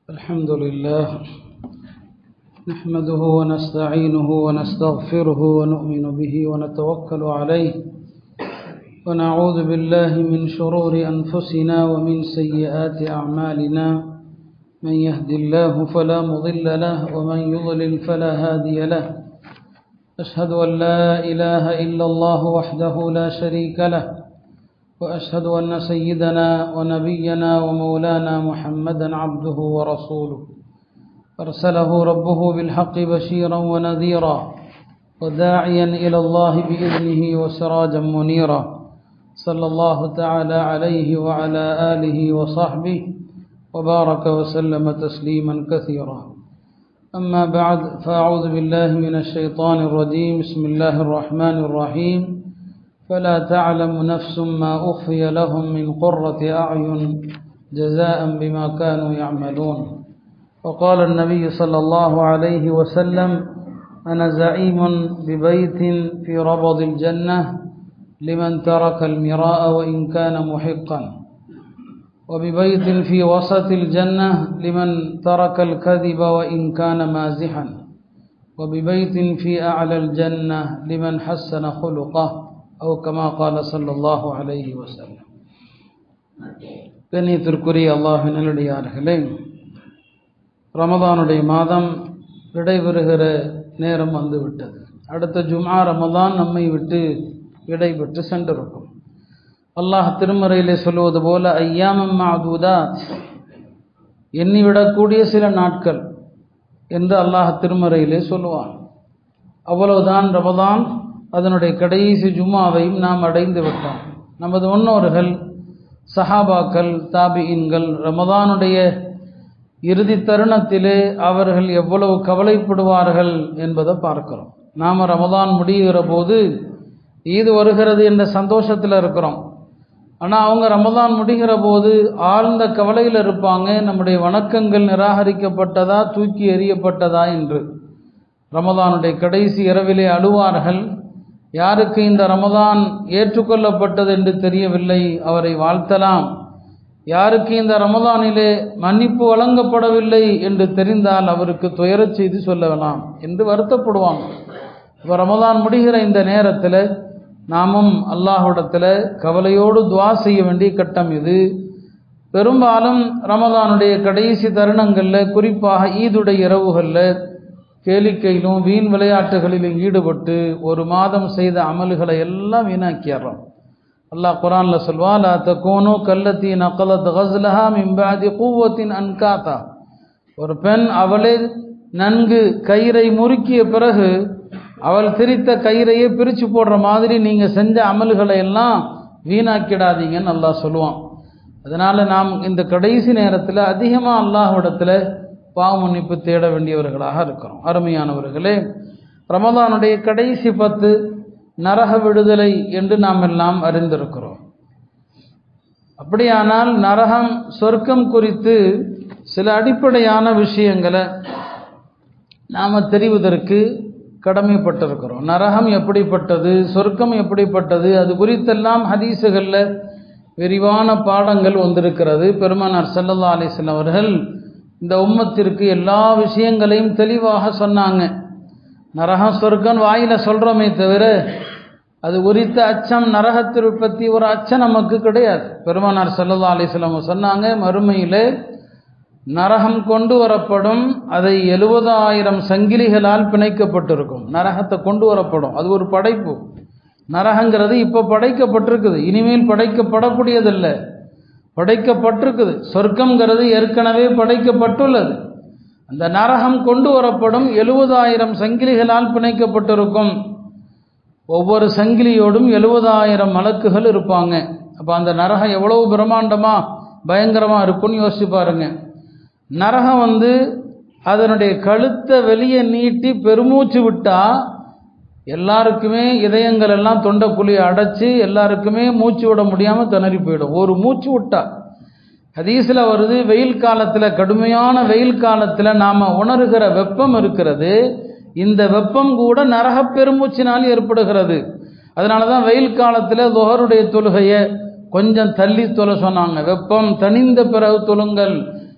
الحمد لله نحمده ونستعينه ونستغفره ونؤمن به ونتوكل عليه ونعوذ بالله من شرور أنفسنا ومن سيئات أعمالنا من يهد الله فلا مضل له ومن يضلل فلا هادي له أشهد أن لا إله إلا الله وحده لا شريك له وأشهد أن سيدنا ونبينا ومولانا محمدا عبده ورسوله أرسله ربه بالحق بشيرا ونذيرا وداعيا إلى الله بإذنه وسراجا منيرا صلى الله تعالى عليه وعلى آله وصحبه وبارك وسلم تسليما كثيرا أما بعد فأعوذ بالله من الشيطان الرجيم بسم الله الرحمن الرحيم فلا تعلم نفس ما أخفي لهم من قرة أعين جزاء بما كانوا يعملون وقال النبي صلى الله عليه وسلم أنا زعيم ببيت في ربض الجنة لمن ترك المراء وإن كان محقا وببيت في وسط الجنة لمن ترك الكذب وإن كان مازحا وببيت في أعلى الجنة لمن حسن خلقه أو كما قال صلى الله عليه وسلم கண்ணியத்திற்குரிய அல்லாஹ் நல்லடியார்களே ரமதானுடைய மாதம் விடைபெறுகிற நேரம் வந்துவிட்டது அடுத்த ஜுமா ரமதான் நம்மை விட்டு விடைபெற்று சென்றிருக்கும் அல்லாஹ் திருமறையிலே சொல்லுவது போல ஐயாமம் மாதூதா எண்ணிவிடக்கூடிய சில நாட்கள் என்று அல்லாஹ் திருமறையிலே சொல்லுவான் அவ்வளவுதான் ரமதான் அதனுடைய கடைசி ஜும்மாவையும் நாம் அடைந்து விட்டோம் நமது முன்னோர்கள் சஹாபாக்கள் தாபியின்கள் ரமதானுடைய இறுதி தருணத்திலே அவர்கள் எவ்வளவு கவலைப்படுவார்கள் என்பதை பார்க்கிறோம் நாம் ரமதான் முடிகிற போது ஈது வருகிறது என்ற சந்தோஷத்தில் இருக்கிறோம் ஆனால் அவங்க ரமதான் முடிகிற போது ஆழ்ந்த கவலையில் இருப்பாங்க நம்முடைய வணக்கங்கள் நிராகரிக்கப்பட்டதா தூக்கி எறியப்பட்டதா என்று ரமதானுடைய கடைசி இரவிலே அழுவார்கள் யாருக்கு இந்த ரமதான் ஏற்றுக்கொள்ளப்பட்டது என்று தெரியவில்லை அவரை வாழ்த்தலாம் யாருக்கு இந்த ரமதானிலே மன்னிப்பு வழங்கப்படவில்லை என்று தெரிந்தால் அவருக்கு துயரச் செய்தி சொல்லலாம் என்று வருத்தப்படுவாங்க இப்போ ரமதான் முடிகிற இந்த நேரத்தில் நாமும் அல்லாஹ்விடத்தில் கவலையோடு துவா செய்ய வேண்டிய கட்டம் இது பெரும்பாலும் ரமதானுடைய கடைசி தருணங்களில் குறிப்பாக ஈதுடைய இரவுகளில் கேளிக்கையிலும் வீண் விளையாட்டுகளிலும் ஈடுபட்டு ஒரு மாதம் செய்த அமல்களை எல்லாம் வீணாக்கிடுறோம் அல்லாஹ் குரானில் சொல்வா லா தக்கோனோ கல்லத்தி நக்கலத் கஸ்லஹா மிம்பாதி கூவத்தின் அன்காத்தா ஒரு பெண் அவளே நன்கு கயிறை முறுக்கிய பிறகு அவள் திரித்த கயிறையே பிரித்து போடுற மாதிரி நீங்கள் செஞ்ச அமல்களை எல்லாம் வீணாக்கிடாதீங்கன்னு அல்லாஹ் சொல்லுவான் அதனால் நாம் இந்த கடைசி நேரத்தில் அதிகமாக அல்லாஹ்விடத்தில் பாவ மன்னிப்பு தேட வேண்டியவர்களாக இருக்கிறோம் அருமையானவர்களே ரமதானுடைய கடைசி பத்து நரக விடுதலை என்று நாம் எல்லாம் அறிந்திருக்கிறோம் அப்படியானால் நரகம் சொர்க்கம் குறித்து சில அடிப்படையான விஷயங்களை நாம் தெரிவதற்கு கடமைப்பட்டிருக்கிறோம் நரகம் எப்படிப்பட்டது சொர்க்கம் எப்படிப்பட்டது அது குறித்தெல்லாம் ஹதீஸுகளில் விரிவான பாடங்கள் வந்திருக்கிறது பெருமானார் சல்லல்லா அலிஸ்லாம் அவர்கள் இந்த உம்மத்திற்கு எல்லா விஷயங்களையும் தெளிவாக சொன்னாங்க நரகம் சொர்க்கம் வாயில் சொல்கிறோமே தவிர அது குறித்த அச்சம் நரகத்திற்கு பற்றி ஒரு அச்சம் நமக்கு கிடையாது பெருமானார் சல்லா அலிஸ்லாம் சொன்னாங்க மறுமையில் நரகம் கொண்டு வரப்படும் அதை எழுபதாயிரம் சங்கிலிகளால் பிணைக்கப்பட்டிருக்கும் நரகத்தை கொண்டு வரப்படும் அது ஒரு படைப்பு நரகங்கிறது இப்போ படைக்கப்பட்டிருக்குது இனிமேல் படைக்கப்படக்கூடியதில்லை படைக்கப்பட்டிருக்குது சொர்க்கங்கிறது ஏற்கனவே படைக்கப்பட்டுள்ளது அந்த நரகம் கொண்டு வரப்படும் எழுபதாயிரம் சங்கிலிகளால் பிணைக்கப்பட்டிருக்கும் ஒவ்வொரு சங்கிலியோடும் எழுபதாயிரம் மலக்குகள் இருப்பாங்க அப்போ அந்த நரகம் எவ்வளவு பிரம்மாண்டமாக பயங்கரமாக இருக்கும்னு யோசிச்சு பாருங்க நரகம் வந்து அதனுடைய கழுத்தை வெளியே நீட்டி பெருமூச்சு விட்டால் எல்லாருக்குமே இதயங்கள் எல்லாம் தொண்டைக்குழியை அடைச்சி எல்லாருக்குமே மூச்சு விட முடியாமல் திணறி போயிடும் ஒரு மூச்சு விட்டா ஹதீஸில் வருது வெயில் காலத்தில் கடுமையான வெயில் காலத்தில் நாம் உணர்கிற வெப்பம் இருக்கிறது இந்த வெப்பம் கூட நரக பெருமூச்சினால் ஏற்படுகிறது அதனால தான் வெயில் காலத்தில் துஹருடைய தொழுகையை கொஞ்சம் தள்ளி தொலை சொன்னாங்க வெப்பம் தணிந்த பிறகு தொழுங்கள்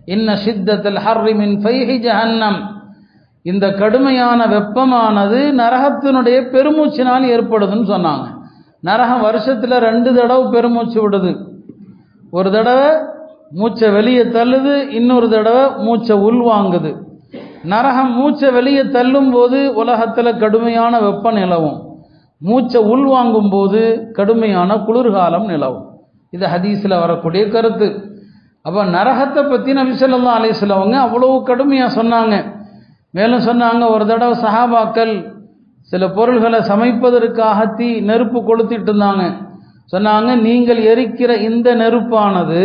இன்ன சித்தத்தில் ஹர்ரி மின் ஃபைஹி ஜஹன்னம் இந்த கடுமையான வெப்பமானது நரகத்தினுடைய பெருமூச்சினால் ஏற்படுதுன்னு சொன்னாங்க நரகம் வருஷத்தில் ரெண்டு தடவை பெருமூச்சு விடுது ஒரு தடவை மூச்சை வெளியே தள்ளுது இன்னொரு தடவை மூச்சை உள்வாங்குது நரகம் மூச்சை வெளியே தள்ளும் போது உலகத்தில் கடுமையான வெப்பம் நிலவும் மூச்சை உள்வாங்கும் போது கடுமையான குளிர்காலம் நிலவும் இது ஹதீஸில் வரக்கூடிய கருத்து அப்போ நரகத்தை பற்றி நபி ஸல்லல்லாஹு அலைஹி வஸல்லமங்க அவ்வளவு கடுமையாக சொன்னாங்க மேலும் சொன்னாங்க ஒரு தடவை சஹாபாக்கள் சில பொருள்களை சமைப்பதற்காக தீ நெருப்பு கொளுத்திட்டு இருந்தாங்க சொன்னாங்க நீங்கள் எரிக்கிற இந்த நெருப்பானது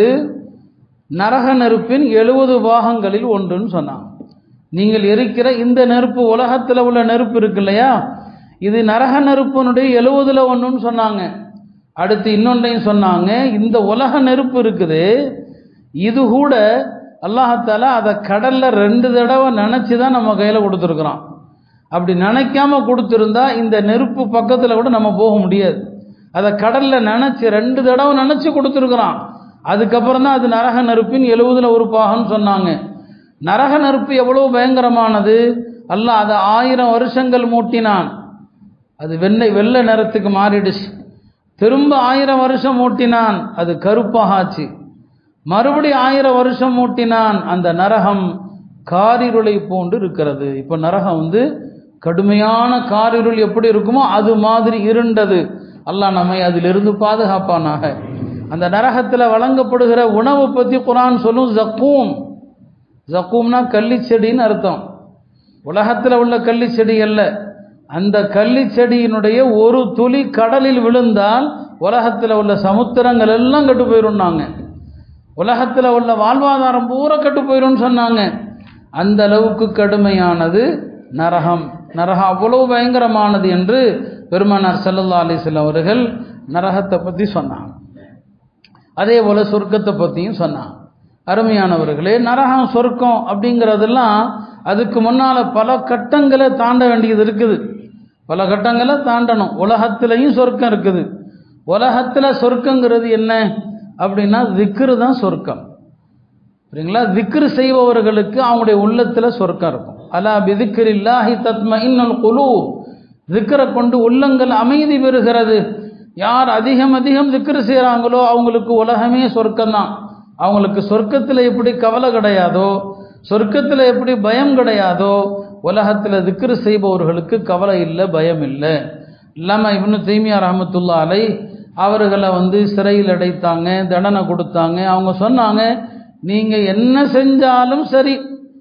நரக நெருப்பின் எழுபது பாகங்களில் ஒன்றுன்னு சொன்னாங்க நீங்கள் எரிக்கிற இந்த நெருப்பு உலகத்தில் உள்ள நெருப்பு இருக்கு இல்லையா இது நரக நெருப்பினுடைய எழுவதுல ஒன்றுன்னு சொன்னாங்க அடுத்து இன்னொன்றையும் சொன்னாங்க இந்த உலக நெருப்பு இருக்குது இது கூட அல்லாஹால அதை கடல்ல ரெண்டு தடவை நினைச்சு தான் நம்ம கையில் கொடுத்துருக்குறோம் அப்படி நினைக்காம கொடுத்துருந்தா இந்த நெருப்பு பக்கத்தில் கூட நம்ம போக முடியாது அதை கடல்ல நினைச்சு ரெண்டு தடவை நினைச்சு கொடுத்துருக்குறான் அதுக்கப்புறம் தான் அது நரக நெருப்பின் எழுவதுல ஒரு பாகம்னு சொன்னாங்க நரக நெருப்பு எவ்வளவு பயங்கரமானது அல்லாஹ் அதை ஆயிரம் வருஷங்கள் மூட்டினான் அது வெள்ளை வெள்ளை நிறத்துக்கு மாறிடுச்சு திரும்ப ஆயிரம் வருஷம் மூட்டினான் அது கருப்பாக ஆச்சு மறுபடி ஆயிரம் வருஷம் மூட்டினான் அந்த நரகம் காரிருளை போன்று இருக்கிறது இப்போ நரகம் வந்து கடுமையான காரிருள் எப்படி இருக்குமோ அது மாதிரி இருண்டது அல்லாஹ் நம்மை அதிலிருந்து பாதுகாப்பானாக அந்த நரகத்தில் வழங்கப்படுகிற உணவை பற்றி குரான் சொல்லும் ஜக்கூம் ஜக்கூம்னா கள்ளிச்செடின்னு அர்த்தம் உலகத்தில் உள்ள கள்ளிச்செடி அல்ல அந்த கள்ளிச்செடியினுடைய ஒரு துளி கடலில் விழுந்தால் உலகத்தில் உள்ள சமுத்திரங்கள் எல்லாம் கெட்டு போயிருந்தாங்க உலகத்தில் உள்ள வாழ்வாதாரம் பூரா கெட்டு போயிடும்னு சொன்னாங்க அந்த அளவுக்கு கடுமையானது நரகம் நரகம் அவ்வளவு பயங்கரமானது என்று பெருமானார் சல்லல்லா அலிஸ்லாம் அவர்கள் நரகத்தை பற்றி சொன்னாங்க அதே போல சொர்க்கத்தை பற்றியும் சொன்னாங்க அருமையானவர்களே நரகம் சொர்க்கம் அப்படிங்கிறதெல்லாம் அதுக்கு முன்னால் பல கட்டங்களை தாண்ட வேண்டியது இருக்குது பல கட்டங்களை தாண்டணும் உலகத்திலையும் சொர்க்கம் இருக்குது உலகத்தில் சொர்க்கங்கிறது என்ன அப்படின்னா திக்ரு தான் சொர்க்கம் சரிங்களா திக்ரு செய்பவர்களுக்கு அவங்களுடைய உள்ளத்தில் சொர்க்கம் இருக்கும் அலா பிதிக்கிரில்லாஹி தத்ம இன்னல் குழு திக்கரை கொண்டு உள்ளங்கள் அமைதி பெறுகிறது யார் அதிகம் அதிகம் திக்ரு செய்கிறாங்களோ அவங்களுக்கு உலகமே சொர்க்கம்தான் அவங்களுக்கு சொர்க்கத்தில் எப்படி கவலை கிடையாதோ சொர்க்கத்தில் எப்படி பயம் கிடையாதோ உலகத்தில் திக்ரு செய்பவர்களுக்கு கவலை இல்லை பயம் இல்லை இல்லாமல் இவனு தீமியா ரஹமத்துல்லா அலை அவர்களை வந்து சிறையில் அடைத்தாங்க தண்டனை கொடுத்தாங்க அவங்க சொன்னாங்க நீங்கள் என்ன செஞ்சாலும் சரி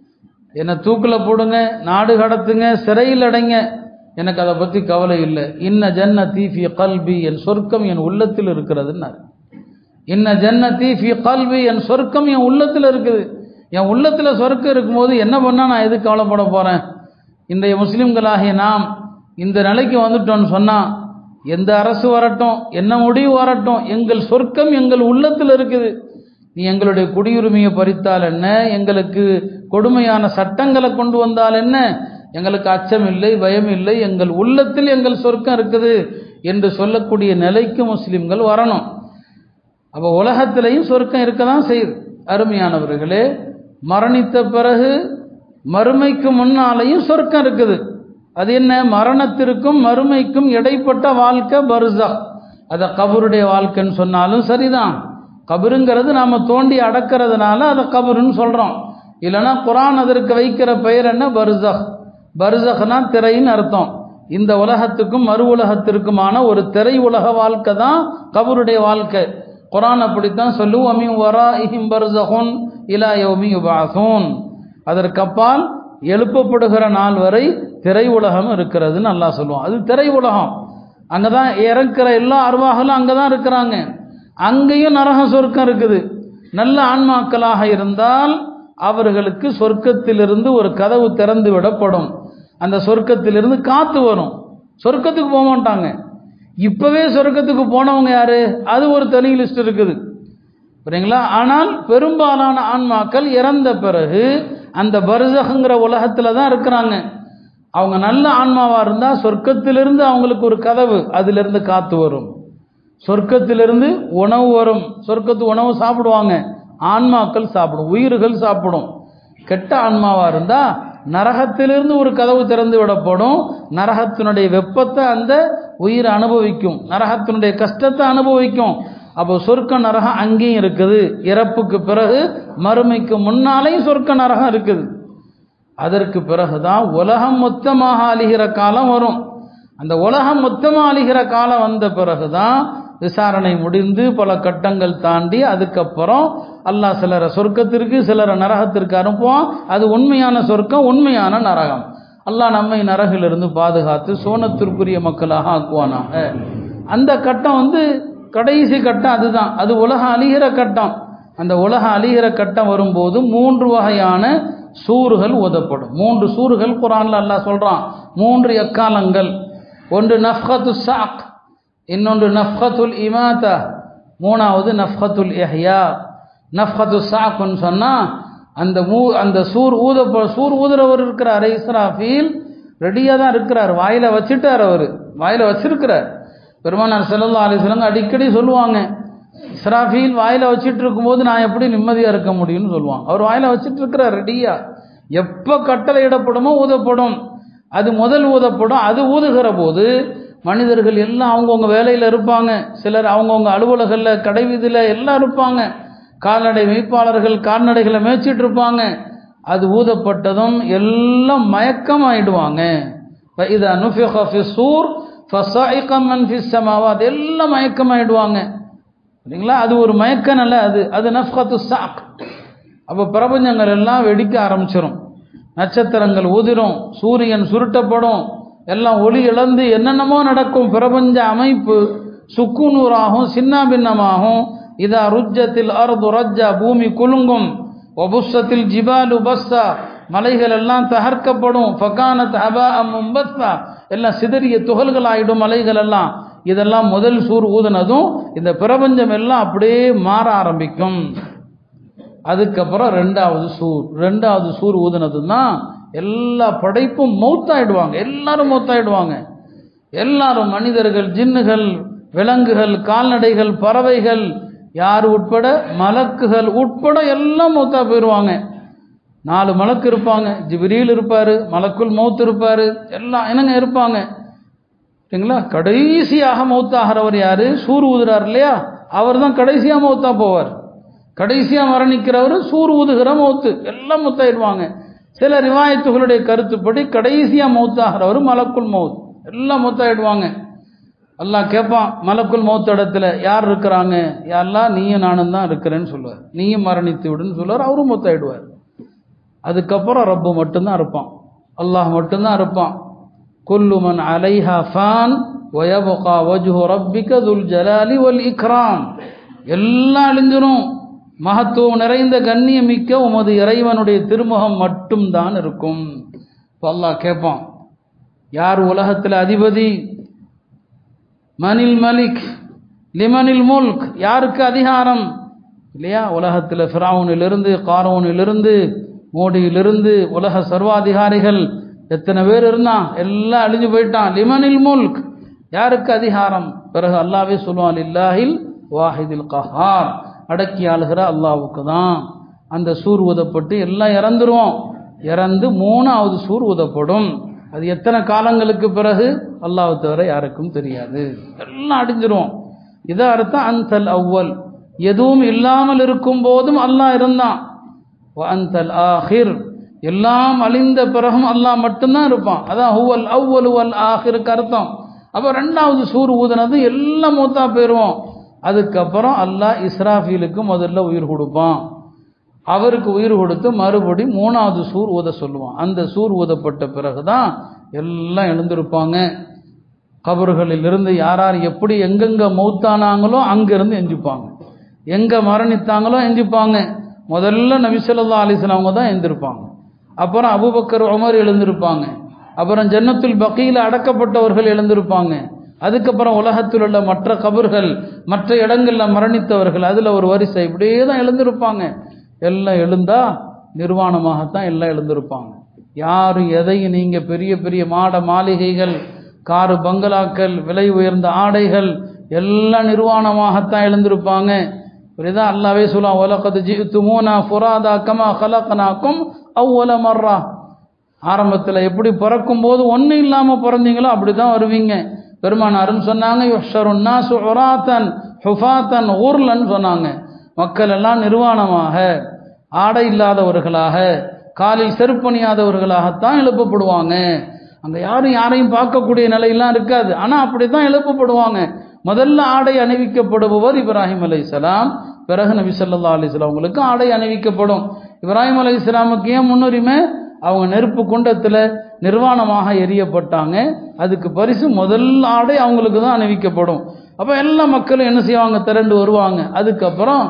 என்னை தூக்கில் போடுங்க நாடு கடத்துங்க சிறையில் அடைங்க எனக்கு அதை பற்றி கவலை இல்லை இன்ன ஜன்ன தீஃபி கல்வி என் சொர்க்கம் என் உள்ளத்தில் இருக்கிறதுன்னாரு இன்ன ஜன்னதி ஃபி கல்வி என் சொர்க்கம் என் உள்ளத்தில் இருக்குது என் உள்ளத்தில் சொர்க்கம் இருக்கும்போது என்ன பண்ணால் நான் எதுக்கு கவலைப்பட போகிறேன் இன்றைய முஸ்லீம்களாகிய நாம் இந்த நிலைக்கு வந்துட்டோம்னு சொன்னால் எந்த அரசு வரட்டும் என்ன முடிவு வரட்டும் எங்கள் சொர்க்கம் எங்கள் உள்ளத்தில் இருக்குது நீ எங்களுடைய குடியுரிமையை பறித்தால் என்ன எங்களுக்கு கொடுமையான சட்டங்களை கொண்டு வந்தால் என்ன எங்களுக்கு அச்சம் இல்லை பயம் இல்லை எங்கள் உள்ளத்தில் எங்கள் சொர்க்கம் இருக்குது என்று சொல்லக்கூடிய நிலைக்கு முஸ்லிம்கள் வரணும் அப்போ உலகத்திலையும் சொர்க்கம் இருக்க தான் செய்யுது அருமையானவர்களே மரணித்த பிறகு மறுமைக்கு முன்னாலேயும் சொர்க்கம் இருக்குது அது என்ன மரணத்திற்கும் மறுமைக்கும் இடைப்பட்ட வாழ்க்கை பர்சா அதை கபருடைய வாழ்க்கைன்னு சொன்னாலும் சரிதான் கபருங்கிறது நாம் தோண்டி அடக்கிறதுனால அதை கபருன்னு சொல்கிறோம் இல்லைன்னா குரான் அதற்கு வைக்கிற பெயர் என்ன பர்சக் பர்சக்னா திரைன்னு அர்த்தம் இந்த உலகத்துக்கும் மறு உலகத்திற்குமான ஒரு திரை உலக வாழ்க்கை தான் கபருடைய வாழ்க்கை குரான் அப்படித்தான் சொல்லும் அமி வரா இஹிம் பர்சஹுன் இலா யௌமி யுபாசூன் அதற்கப்பால் எழுப்பப்படுகிற நாள் வரை திரை உலகம் இருக்கிறதுன்னு நல்லா சொல்லுவோம் அது திரை உலகம் அங்கே தான் இறக்குற எல்லா அருவாகளும் அங்கே தான் இருக்கிறாங்க அங்கேயும் நரக சொர்க்கம் இருக்குது நல்ல ஆன்மாக்களாக இருந்தால் அவர்களுக்கு சொர்க்கத்திலிருந்து ஒரு கதவு திறந்து விடப்படும் அந்த சொர்க்கத்திலிருந்து காத்து வரும் சொர்க்கத்துக்கு போக மாட்டாங்க இப்பவே சொர்க்கத்துக்கு போனவங்க யாரு அது ஒரு தனி லிஸ்ட் இருக்குது சரிங்களா ஆனால் பெரும்பாலான ஆன்மாக்கள் இறந்த பிறகு அந்த பர்சகுங்கிற உலகத்தில் தான் இருக்கிறாங்க அவங்க நல்ல ஆன்மாவாக இருந்தால் சொர்க்கத்திலிருந்து அவங்களுக்கு ஒரு கதவு அதிலிருந்து காத்து வரும் சொர்க்கத்திலிருந்து உணவு வரும் சொர்க்கத்து உணவு சாப்பிடுவாங்க ஆன்மாக்கள் சாப்பிடும் உயிர்கள் சாப்பிடும் கெட்ட ஆன்மாவா இருந்தா நரகத்திலிருந்து ஒரு கதவு திறந்து விடப்படும் நரகத்தினுடைய வெப்பத்தை அந்த உயிர் அனுபவிக்கும் நரகத்தினுடைய கஷ்டத்தை அனுபவிக்கும் அப்போ சொர்க்க நரகம் அங்கேயும் இருக்குது இறப்புக்கு பிறகு மறுமைக்கு முன்னாலேயும் சொர்க்க நரகம் இருக்குது அதற்கு பிறகுதான் உலகம் மொத்தமாக அழிகிற காலம் வரும் அந்த உலகம் மொத்தமாக அழிகிற காலம் வந்த பிறகுதான் விசாரணை முடிந்து பல கட்டங்கள் தாண்டி அதுக்கப்புறம் அல்லாஹ் சிலரை சொர்க்கத்திற்கு சிலரை நரகத்திற்கு அனுப்புவான் அது உண்மையான சொர்க்கம் உண்மையான நரகம் அல்லாஹ் நம்மை நரகிலிருந்து பாதுகாத்து சோனத்திற்குரிய மக்களாக ஆக்குவானாக அந்த கட்டம் வந்து கடைசி கட்டம் அதுதான் அது உலக அழிகிற கட்டம் அந்த உலக அழிகிற கட்டம் வரும்போது மூன்று வகையான சூறுகள் ஓதப்படும் மூன்று சூறுகள் குரான்ல அல்லாஹ் சொல்றான் மூன்று எக்காலங்கள் ஒன்று நஃப்கத்து சாக் இன்னொன்று நஃப்கத்துல் இமாதா மூணாவது நஃப்கத்துல் எஹ்யா நஃப்கத்து சாக்குன்னு சொன்னால் அந்த மூ அந்த சூர் ஊத சூர் ஊதுறவர் இருக்கிறார் இஸ்ராஃபீல் ரெடியாக தான் இருக்கிறார் வாயில் வச்சுட்டார் அவர் வாயில் வச்சிருக்கிறார் பெருமானார் செல்லல்லா அலிஸ்லங்க அடிக்கடி சொல்லுவாங்க இஸ்ராஃபீல் வாயில் வச்சுட்டு இருக்கும்போது நான் எப்படி நிம்மதியாக இருக்க முடியும்னு சொல்லுவாங்க அவர் வாயில் வச்சுட்டு இருக்கிறார் ரெடியாக எப்போ கட்டளை இடப்படுமோ ஊதப்படும் அது முதல் ஊதப்படும் அது ஊதுகிற போது மனிதர்கள் எல்லாம் அவங்கவுங்க வேலையில் இருப்பாங்க சிலர் அவங்கவுங்க அலுவலகத்தில் கடை வீதியில் எல்லாம் இருப்பாங்க கால்நடை மேய்ப்பாளர்கள் கால்நடைகளை மேய்ச்சிட்டு இருப்பாங்க அது ஊதப்பட்டதும் எல்லாம் மயக்கம் ஆயிடுவாங்க இதா நுஃபிக ஃபி சூர் ஃபஸாயிக மன் ஃபி ஸமாவாத் எல்லாம் மயக்கம் ஆயிடுவாங்க சரிங்களா அது ஒரு மயக்கம் அல்ல அது அது நஃப்கத்து சாக் அப்போ பிரபஞ்சங்கள் எல்லாம் வெடிக்க ஆரம்பிச்சிடும் நட்சத்திரங்கள் உதிரும் சூரியன் சுருட்டப்படும் எல்லாம் ஒளி இழந்து என்னென்னமோ நடக்கும் பிரபஞ்ச அமைப்பு சுக்குநூறாகும் சின்ன பின்னமாகும் இதா ருஜ்ஜத்தில் அர்து ரஜ்ஜா பூமி குலுங்கும் ஒபுஷத்தில் ஜிபாலு பஸ்ஸா மலைகள் எல்லாம் தகர்க்கப்படும் ஃபகானத் ஹபா மும்பஸ்ஸா எல்லாம் சிதறிய துகள்கள் ஆயிடும் மலைகள் எல்லாம் இதெல்லாம் முதல் சூர் ஊதுனதும் இந்த பிரபஞ்சம் எல்லாம் அப்படியே மாற ஆரம்பிக்கும் அதுக்கப்புறம் ரெண்டாவது சூர் ரெண்டாவது சூர் ஊதுனதும் தான் எல்லா படைப்பும் மௌத்தாயிடுவாங்க எல்லாரும் மௌத்தாயிடுவாங்க எல்லாரும் மனிதர்கள் ஜின்னுகள் விலங்குகள் கால்நடைகள் பறவைகள் யார் உட்பட மலக்குகள் உட்பட எல்லாம் மௌத்தா போயிடுவாங்க நாலு மலக்கு இருப்பாங்க ஜிபிரியில் இருப்பார் மலக்குள் மௌத் இருப்பார் எல்லாம் என்னங்க இருப்பாங்க சரிங்களா கடைசியாக மௌத்தாகிறவர் யாரு சூர் ஊதுறார் இல்லையா அவர் தான் கடைசியாக மௌத்தா போவார் கடைசியாக மரணிக்கிறவர் சூர் ஊதுகிற மௌத்து எல்லாம் மௌத்தாயிடுவாங்க சில ரிவாயத்துகளுடைய கருத்துப்படி கடைசியாக மௌத்தாகிறவர் மலக்குள் மௌத் எல்லாம் மௌத்தாயிடுவாங்க அல்லாஹ் கேட்பான் மலக்குள் மௌத்த இடத்துல யார் இருக்கிறாங்க யாரெல்லாம் நீயும் நானும் தான் இருக்கிறேன்னு சொல்லுவார் நீயும் மரணித்து விடுன்னு சொல்லுவார் அவரும் மொத்தாயிடுவார் அதுக்கப்புறம் ரப்பு மட்டும்தான் இருப்பான் அல்லாஹ் மட்டும்தான் இருப்பான் குல்லுமன் அலைஹா ஃபான் வயபகா வஜ்ஹு ரப்பிக துல் ஜலாலி வல் இக்ராம் எல்லாம் அழிஞ்சிரும் மகத்துவம் நிறைந்த கண்ணியமிக்க உமது இறைவனுடைய திருமுகம் மட்டும்தான் இருக்கும் இப்போ அல்லாஹ் கேட்பான் யார் உலகத்தில் அதிபதி மனில் மலிக் லிமனில் முல்க் யாருக்கு அதிகாரம் இல்லையா உலகத்தில் ஃபிராவுனிலிருந்து காரோனிலிருந்து மோடியிலிருந்து உலக சர்வாதிகாரிகள் எத்தனை பேர் இருந்தான் எல்லாம் அழிஞ்சு போயிட்டான் லிமனில் முல்க் யாருக்கு அதிகாரம் பிறகு அல்லாவே சொல்லுவான் இல்லாஹில் வாஹிதில் கஹார் அடக்கி ஆளுகிற அல்லாவுக்கு தான் அந்த சூர் ஊதப்பட்டு எல்லாம் இறந்துருவோம் இறந்து மூணாவது சூர் ஊதப்படும் அது எத்தனை காலங்களுக்கு பிறகு அல்லாஹ் தவிர யாருக்கும் தெரியாது எல்லாம் அடிஞ்சிரும் இதை அர்த்தம் அந்தல் அவ்வல் எதுவும் இல்லாமல் இருக்கும் போதும் அல்லாஹ் இருந்தான் அந்தல் ஆஹிர் எல்லாம் அழிந்த பிறகும் அல்லாஹ் மட்டும்தான் இருப்பான் அதான் ஹுவல் அவ்வல் வல் ஆஹிருக்கு அர்த்தம் அப்போ ரெண்டாவது சூர் ஊதுனது எல்லாம் மூத்தா போயிடுவோம் அதுக்கப்புறம் அல்லாஹ் இஸ்ராஃபீலுக்கு முதல்ல உயிர் கொடுப்பான் அவருக்கு உயிர் கொடுத்து மறுபடி மூணாவது சூர் ஊத சொல்லுவான் அந்த சூர் ஊதப்பட்ட பிறகுதான் எல்லாம் எழுந்திருப்பாங்க கபர்களில் இருந்து யார் யார் எப்படி எங்கெங்க மௌத்தானாங்களோ அங்கிருந்து எஞ்சிப்பாங்க எங்க மரணித்தாங்களோ எஞ்சிப்பாங்க முதல்ல நபிசல்லா அலிஸ்லாம் அவங்க தான் எழுந்திருப்பாங்க அப்புறம் அபுபக்கர் உமர் எழுந்திருப்பாங்க அப்புறம் ஜன்னத்துல் பக்கியில் அடக்கப்பட்டவர்கள் எழுந்திருப்பாங்க அதுக்கப்புறம் உலகத்தில் உள்ள மற்ற கபர்கள் மற்ற இடங்களில் மரணித்தவர்கள் அதில் ஒரு வரிசை இப்படியே தான் எழுந்திருப்பாங்க எல்லாம் எழுந்தா நிர்வாணமாகத்தான் எல்லாம் எழுந்திருப்பாங்க யாரும் எதையும் நீங்கள் பெரிய பெரிய மாட மாளிகைகள் காரு பங்களாக்கள் விலை உயர்ந்த ஆடைகள் எல்லாம் நிர்வாணமாகத்தான் எழுந்திருப்பாங்க புரியுதா அல்லாவே சொல்லுவான் உலகத்து ஜித்துமூனா ஃபுராதா கமா கலக்கனாக்கும் அவ்வள மர்ரா ஆரம்பத்தில் எப்படி பிறக்கும் போது ஒன்றும் இல்லாமல் பிறந்தீங்களோ அப்படி தான் வருவீங்க பெருமானாருன்னு சொன்னாங்க யுஷருன்னா சுராத்தன் ஹுஃபாத்தன் ஊர்லன்னு சொன்னாங்க மக்கள் எல்லாம் நிர்வாணமாக ஆடை இல்லாதவர்களாக காலில் செருப்பணியாதவர்களாகத்தான் எழுப்பப்படுவாங்க அங்கே யாரும் யாரையும் பார்க்கக்கூடிய நிலையெல்லாம் இருக்காது ஆனால் அப்படி தான் எழுப்பப்படுவாங்க முதல்ல ஆடை அணிவிக்கப்படுபவர் இப்ராஹிம் அலைஹிஸ்ஸலாம் பிறகு நபி ஸல்லல்லாஹு அலைஹி வஸல்லம் அவங்களுக்கு ஆடை அணிவிக்கப்படும் இப்ராஹிம் அலைஹிஸ்ஸலாமுக்கு ஏன் முன்னுரிமை அவங்க நெருப்பு குண்டத்தில் நிர்வாணமாக எரியப்பட்டாங்க அதுக்கு பரிசு முதல் ஆடை அவங்களுக்கு தான் அணிவிக்கப்படும் அப்போ எல்லா மக்களும் என்ன செய்வாங்க திரண்டு வருவாங்க அதுக்கப்புறம்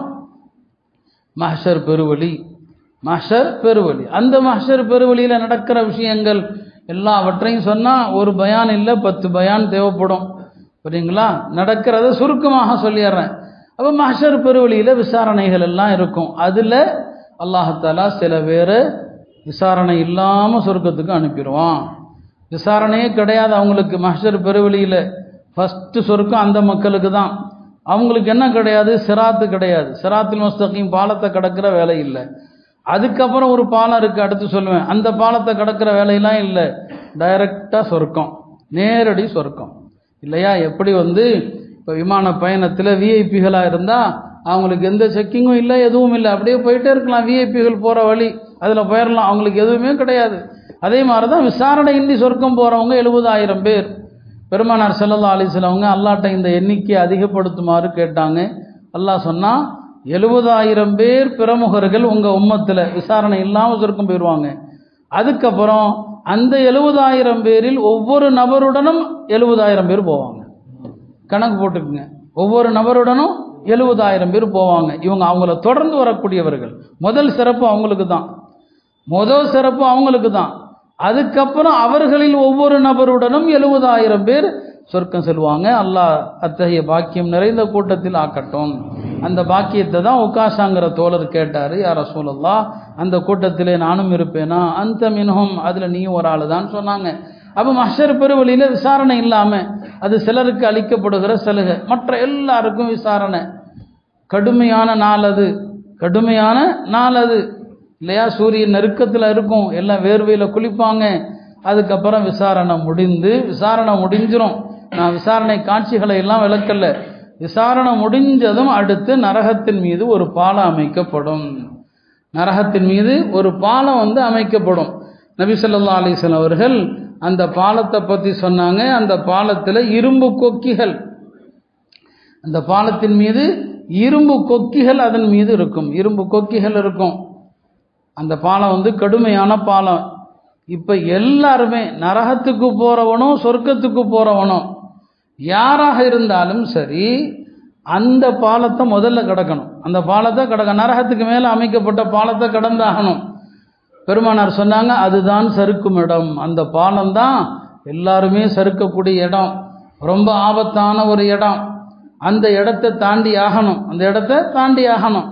மஹ்ஷர் பெருவழி மஹ்ஷர் பெருவழி அந்த மஹ்ஷர் பெருவழியில் நடக்கிற விஷயங்கள் எல்லாவற்றையும் சொன்னால் ஒரு பயான் இல்லை பத்து பயான் தேவைப்படும் புரியுங்களா நடக்கிறத சுருக்கமாக சொல்லிடுறேன் அப்போ மஹ்ஷர் பெருவழியில் விசாரணைகள் எல்லாம் இருக்கும் அதில் அல்லாஹாலா சில பேர் விசாரணை இல்லாமல் சொர்க்கத்துக்கு அனுப்பிடுவான் விசாரணையே கிடையாது அவங்களுக்கு மஹ்ஷர் பெருவழியில் ஃபஸ்ட்டு சொர்க்கம் அந்த மக்களுக்கு தான் அவங்களுக்கு என்ன கிடையாது சிராத்து கிடையாது சிராத்தில் முஸ்தகையும் பாலத்தை கடக்கிற வேலை இல்லை அதுக்கப்புறம் ஒரு பாலம் இருக்குது அடுத்து சொல்லுவேன் அந்த பாலத்தை கடக்கிற வேலையெல்லாம் இல்லை டைரக்டாக சொர்க்கம் நேரடி சொர்க்கம் இல்லையா எப்படி வந்து இப்போ விமான பயணத்தில் விஐபிகளாக இருந்தால் அவங்களுக்கு எந்த செக்கிங்கும் இல்லை எதுவும் இல்லை அப்படியே போயிட்டே இருக்கலாம் விஐபிகள் போகிற வழி அதில் போயிடலாம் அவங்களுக்கு எதுவுமே கிடையாது அதே மாதிரி தான் விசாரணை இன்றி சொர்க்கம் போகிறவங்க எழுபதாயிரம் பேர் பெருமானார் செல்லல்லா அலிஸ்லவங்க அல்லாட்ட இந்த எண்ணிக்கையை அதிகப்படுத்துமாறு கேட்டாங்க அல்லாஹ் சொன்னால் எழுபதாயிரம் பேர் பிரமுகர்கள் உங்கள் உம்மத்தில் விசாரணை இல்லாமல் சொர்க்கம் போயிடுவாங்க அதுக்கப்புறம் அந்த எழுபதாயிரம் பேரில் ஒவ்வொரு நபருடனும் எழுபதாயிரம் பேர் போவாங்க கணக்கு போட்டுக்குங்க ஒவ்வொரு நபருடனும் எழுபதாயிரம் பேர் போவாங்க இவங்க அவங்கள தொடர்ந்து வரக்கூடியவர்கள் முதல் சிறப்பு அவங்களுக்கு தான் முதல் சிறப்பு அவங்களுக்கு தான் அதுக்கப்புறம் அவர்களில் ஒவ்வொரு நபருடனும் எழுபதாயிரம் பேர் சொர்க்கம் செல்வாங்க அல்லாஹ் அத்தகைய பாக்கியம் நிறைந்த கூட்டத்தில் ஆக்கட்டும் அந்த பாக்கியத்தை தான் உக்காஷாங்கிற தோழர் கேட்டார் யார சூழல்லா அந்த கூட்டத்திலே நானும் இருப்பேனா அந்த மின்ஹும் அதில் நீயும் ஒரு ஆள் தான் சொன்னாங்க அப்போ மஷர் பெருவழியில் விசாரணை இல்லாமல் அது சிலருக்கு அளிக்கப்படுகிற சலுகை மற்ற எல்லாருக்கும் விசாரணை கடுமையான நாள் அது கடுமையான நாள் அது இல்லையா சூரியன் நெருக்கத்தில் இருக்கும் எல்லாம் வேர்வையில் குளிப்பாங்க அதுக்கப்புறம் விசாரணை முடிந்து விசாரணை முடிஞ்சிரும் நான் விசாரணை காட்சிகளை எல்லாம் விளக்கல விசாரணை முடிஞ்சதும் அடுத்து நரகத்தின் மீது ஒரு பாலம் அமைக்கப்படும் நரகத்தின் மீது ஒரு பாலம் வந்து அமைக்கப்படும் நபி சொல்லா அலிஸ்லாம் அவர்கள் அந்த பாலத்தை பற்றி சொன்னாங்க அந்த பாலத்தில் இரும்பு கொக்கிகள் அந்த பாலத்தின் மீது இரும்பு கொக்கிகள் அதன் மீது இருக்கும் இரும்பு கொக்கிகள் இருக்கும் அந்த பாலம் வந்து கடுமையான பாலம் இப்போ எல்லாருமே நரகத்துக்கு போகிறவனும் சொர்க்கத்துக்கு போகிறவனும் யாராக இருந்தாலும் சரி அந்த பாலத்தை முதல்ல கடக்கணும் அந்த பாலத்தை கடக்க நரகத்துக்கு மேலே அமைக்கப்பட்ட பாலத்தை கடந்தாகணும் பெருமானார் சொன்னாங்க அதுதான் சறுக்கும் இடம் அந்த பாலம் தான் எல்லாருமே சறுக்கக்கூடிய இடம் ரொம்ப ஆபத்தான ஒரு இடம் அந்த இடத்தை தாண்டி ஆகணும் அந்த இடத்த தாண்டி ஆகணும்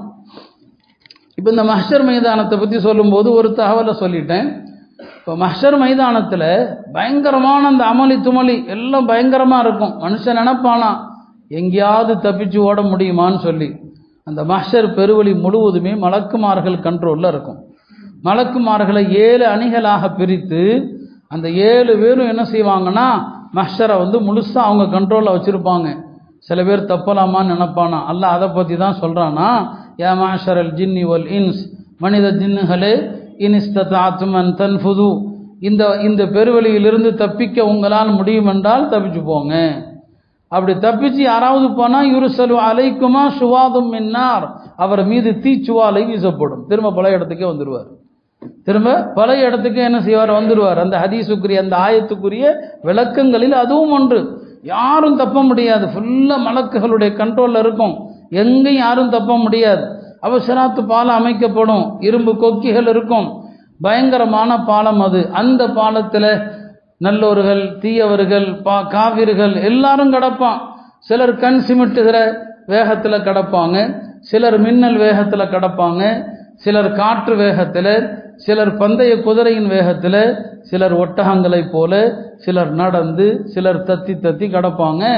இப்போ இந்த மஹ்ஷர் மைதானத்தை பற்றி சொல்லும்போது ஒரு தகவலை சொல்லிட்டேன் இப்போ மஹ்ஷர் மைதானத்தில் பயங்கரமான அந்த அமளி துமளி எல்லாம் பயங்கரமாக இருக்கும் மனுஷன் நினைப்பானா எங்கேயாவது தப்பிச்சு ஓட முடியுமான்னு சொல்லி அந்த மஹ்ஷர் பெருவழி முழுவதுமே மலக்குமார்கள் கண்ட்ரோலில் இருக்கும் மலக்குமார்களை ஏழு அணிகளாக பிரித்து அந்த ஏழு பேரும் என்ன செய்வாங்கன்னா மஹ்ஷரை வந்து முழுசாக அவங்க கண்ட்ரோலில் வச்சுருப்பாங்க சில பேர் தப்பலாமான்னு நினைப்பானா அல்ல அதை பற்றி தான் சொல்கிறானா யா மாஷர் அல் ஜின்னி வல் இன்ஸ் மனித ஜின்னுகளே இனிஸ்தாத்துமன் தன்ஃபுது இந்த இந்த பெருவெளியிலிருந்து தப்பிக்க உங்களால் முடியும் என்றால் தப்பிச்சு போங்க அப்படி தப்பிச்சு யாராவது போனால் யுருசலு அலைக்குமா சுவாதும் மின்னார் அவர் மீது தீச்சுவாலை வீசப்படும் திரும்ப பழைய இடத்துக்கே வந்துடுவார் திரும்ப பழைய இடத்துக்கு என்ன செய்வார் வந்துடுவார் அந்த ஹதீஸுக்குரிய அந்த ஆயத்துக்குரிய விளக்கங்களில் அதுவும் ஒன்று யாரும் தப்ப முடியாது ஃபுல்லாக மலக்குகளுடைய கண்ட்ரோலில் இருக்கும் எங்கேயும் யாரும் தப்ப முடியாது அவசராத்து பாலம் அமைக்கப்படும் இரும்பு கொக்கிகள் இருக்கும் பயங்கரமான பாலம் அது அந்த பாலத்தில் நல்லோர்கள் தீயவர்கள் பா காவிர்கள் எல்லாரும் கிடப்பான் சிலர் கண் சிமிட்டுகிற வேகத்தில் கிடப்பாங்க சிலர் மின்னல் வேகத்தில் கிடப்பாங்க சிலர் காற்று வேகத்தில் சிலர் பந்தய குதிரையின் வேகத்தில் சிலர் ஒட்டகங்களைப் போல சிலர் நடந்து சிலர் தத்தி தத்தி கிடப்பாங்க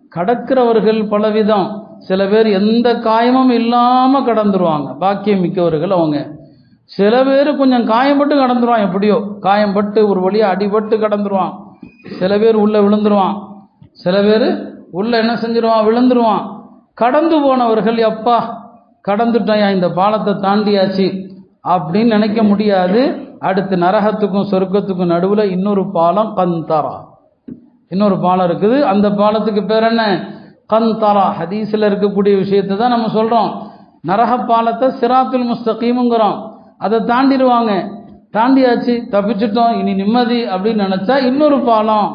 கடக்கிறவர்கள் பலவிதம் சில பேர் எந்த காயமும் இல்லாம கடந்துருவாங்க பாக்கியம் மிக்கவர்கள் அவங்க சில பேர் கொஞ்சம் காயம்பட்டு கடந்துருவான் எப்படியோ காயம்பட்டு ஒரு வழியா அடிபட்டு கடந்துருவான் சில பேர் உள்ள விழுந்துருவான் சில பேர் உள்ள என்ன செஞ்சிருவான் விழுந்துருவான் கடந்து போனவர்கள் எப்பா கடந்துட்டோயா இந்த பாலத்தை தாண்டியாச்சு அப்படின்னு நினைக்க முடியாது அடுத்து நரகத்துக்கும் சொர்க்கத்துக்கும் நடுவில் இன்னொரு பாலம் கந்தரா இன்னொரு பாலம் இருக்குது அந்த பாலத்துக்கு பேர் என்ன கந்தரா ஹதீஸில் இருக்கக்கூடிய விஷயத்தை தான் நம்ம சொல்கிறோம் நரக பாலத்தை சிராத்துல் முஸ்தகீமுங்கிறோம் அதை தாண்டிடுவாங்க தாண்டியாச்சு தப்பிச்சிட்டோம் இனி நிம்மதி அப்படின்னு நினச்சா இன்னொரு பாலம்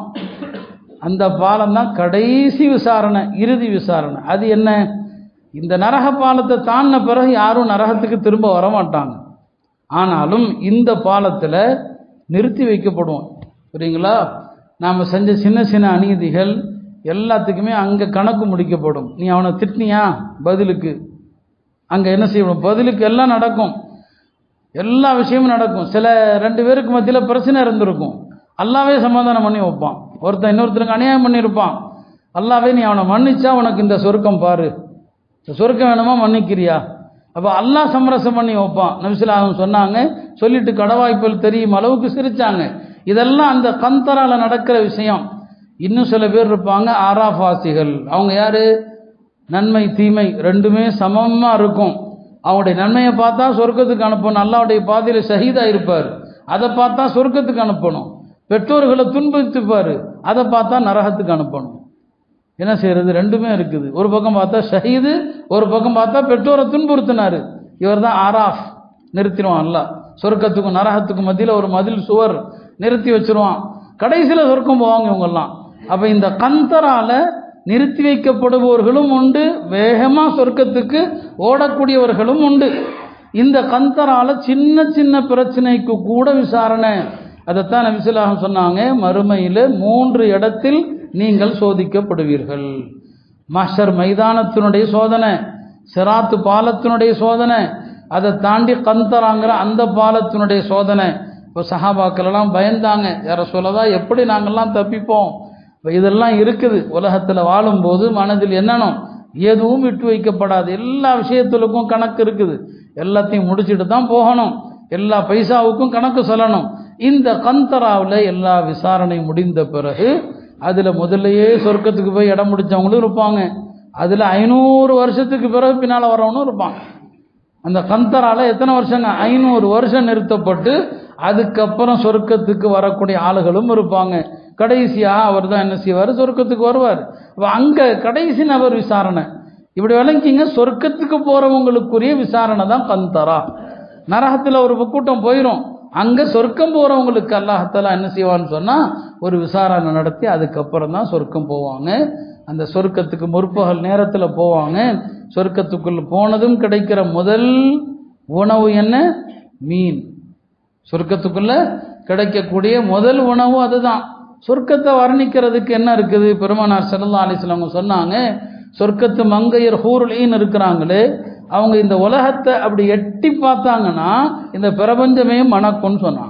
அந்த பாலம் தான் கடைசி விசாரணை இறுதி விசாரணை அது என்ன இந்த நரக பாலத்தை தாண்டின பிறகு யாரும் நரகத்துக்கு திரும்ப வர மாட்டாங்க ஆனாலும் இந்த பாலத்தில் நிறுத்தி வைக்கப்படுவோம் புரியுங்களா நாம் செஞ்ச சின்ன சின்ன அநீதிகள் எல்லாத்துக்குமே அங்கே கணக்கு முடிக்கப்படும் நீ அவனை திட்டினியா பதிலுக்கு அங்கே என்ன செய்யணும் பதிலுக்கு எல்லாம் நடக்கும் எல்லா விஷயமும் நடக்கும் சில ரெண்டு பேருக்கு மத்தியில் பிரச்சனை இருந்திருக்கும் அல்லாவே சமாதானம் பண்ணி வைப்பான் ஒருத்தன் இன்னொருத்தருக்கு அநியாயம் பண்ணியிருப்பான் அல்லாவே நீ அவனை மன்னிச்சா உனக்கு இந்த சொருக்கம் பாரு இந்த சொருக்கம் வேணுமா மன்னிக்கிறியா அப்போ அல்லாஹ் சமரசம் பண்ணி வைப்பான் நபிசுலாகம் சொன்னாங்க சொல்லிட்டு கடவாய்ப்பில் தெரியும் அளவுக்கு சிரிச்சாங்க இதெல்லாம் அந்த கந்தரால நடக்கிற விஷயம் இன்னும் சில பேர் இருப்பாங்க ஆராஃபாசிகள் அவங்க யாரு நன்மை தீமை ரெண்டுமே சமமா இருக்கும் அவங்களுடைய நன்மையை பார்த்தா சொர்க்கத்துக்கு அனுப்பணும் அல்லாவுடைய பாதையில் ஷஹீதா இருப்பார் அதை பார்த்தா சொர்க்கத்துக்கு அனுப்பணும் பெற்றோர்களை துன்புறுத்திப்பார் அதை பார்த்தா நரகத்துக்கு அனுப்பணும் என்ன செய்யறது ரெண்டுமே இருக்குது ஒரு பக்கம் பார்த்தா ஷஹீது ஒரு பக்கம் பார்த்தா பெற்றோரை துன்புறுத்தினாரு இவர் தான் ஆராஃப் நிறுத்திடுவான் அல்ல சொர்க்கத்துக்கும் நரகத்துக்கும் மத்தியில் ஒரு மதில் சுவர் நிறுத்தி வச்சிருவான் கடைசியில் சொர்க்கம் போவாங்க இவங்கெல்லாம் அப்போ இந்த கந்தரால நிறுத்தி வைக்கப்படுபவர்களும் உண்டு வேகமாக சொர்க்கத்துக்கு ஓடக்கூடியவர்களும் உண்டு இந்த கந்தரால சின்ன சின்ன பிரச்சனைக்கு கூட விசாரணை அதைத்தான் நபிசுல்லாஹம் சொன்னாங்க மறுமையில் மூன்று இடத்தில் நீங்கள் சோதிக்கப்படுவீர்கள் மஷர் மைதானத்தினுடைய சோதனை சிராத்து பாலத்தினுடைய சோதனை அதை தாண்டி கந்தராங்கிற அந்த பாலத்தினுடைய சோதனை இப்போ சஹாபாக்கள் எல்லாம் பயந்தாங்க யார சொல்லதா எப்படி நாங்கள்லாம் தப்பிப்போம் இப்போ இதெல்லாம் இருக்குது உலகத்தில் வாழும்போது மனதில் என்னனும் எதுவும் விட்டு வைக்கப்படாது எல்லா விஷயத்துலுக்கும் கணக்கு இருக்குது எல்லாத்தையும் முடிச்சுட்டு தான் போகணும் எல்லா பைசாவுக்கும் கணக்கு சொல்லணும் இந்த கந்தராவில் எல்லா விசாரணை முடிந்த பிறகு அதில் முதல்லையே சொர்க்கத்துக்கு போய் இடம் முடித்தவங்களும் இருப்பாங்க அதில் ஐநூறு வருஷத்துக்கு பிறகு பின்னால் வரவனும் இருப்பான் அந்த கந்தரால எத்தனை வருஷங்க ஐநூறு வருஷம் நிறுத்தப்பட்டு அதுக்கப்புறம் சொர்க்கத்துக்கு வரக்கூடிய ஆளுகளும் இருப்பாங்க கடைசியாக அவர் தான் என்ன செய்வார் சொர்க்கத்துக்கு வருவார் அப்போ அங்கே கடைசி நபர் விசாரணை இப்படி விளங்கிங்க சொர்க்கத்துக்கு போகிறவங்களுக்குரிய விசாரணை தான் கந்தரா நரகத்தில் ஒரு கூட்டம் போயிடும் அங்கே சொர்க்கம் போகிறவங்களுக்கு அல்லாஹத்தலா என்ன செய்வான்னு சொன்னால் ஒரு விசாரணை நடத்தி அதுக்கப்புறம் தான் சொர்க்கம் போவாங்க அந்த சொர்க்கத்துக்கு முற்பகல் நேரத்தில் போவாங்க சொர்க்கத்துக்குள்ள போனதும் கிடைக்கிற முதல் உணவு என்ன மீன் சொர்க்கத்துக்குள்ள கிடைக்கக்கூடிய முதல் உணவு அதுதான் சொர்க்கத்தை வர்ணிக்கிறதுக்கு என்ன இருக்குது பெருமானார் செல்லா அலிஸ்லாமங்க சொன்னாங்க சொர்க்கத்து மங்கையர் ஹூருலீன் இருக்கிறாங்களே அவங்க இந்த உலகத்தை அப்படி எட்டி பார்த்தாங்கன்னா இந்த பிரபஞ்சமே மணக்கும்னு சொன்னாங்க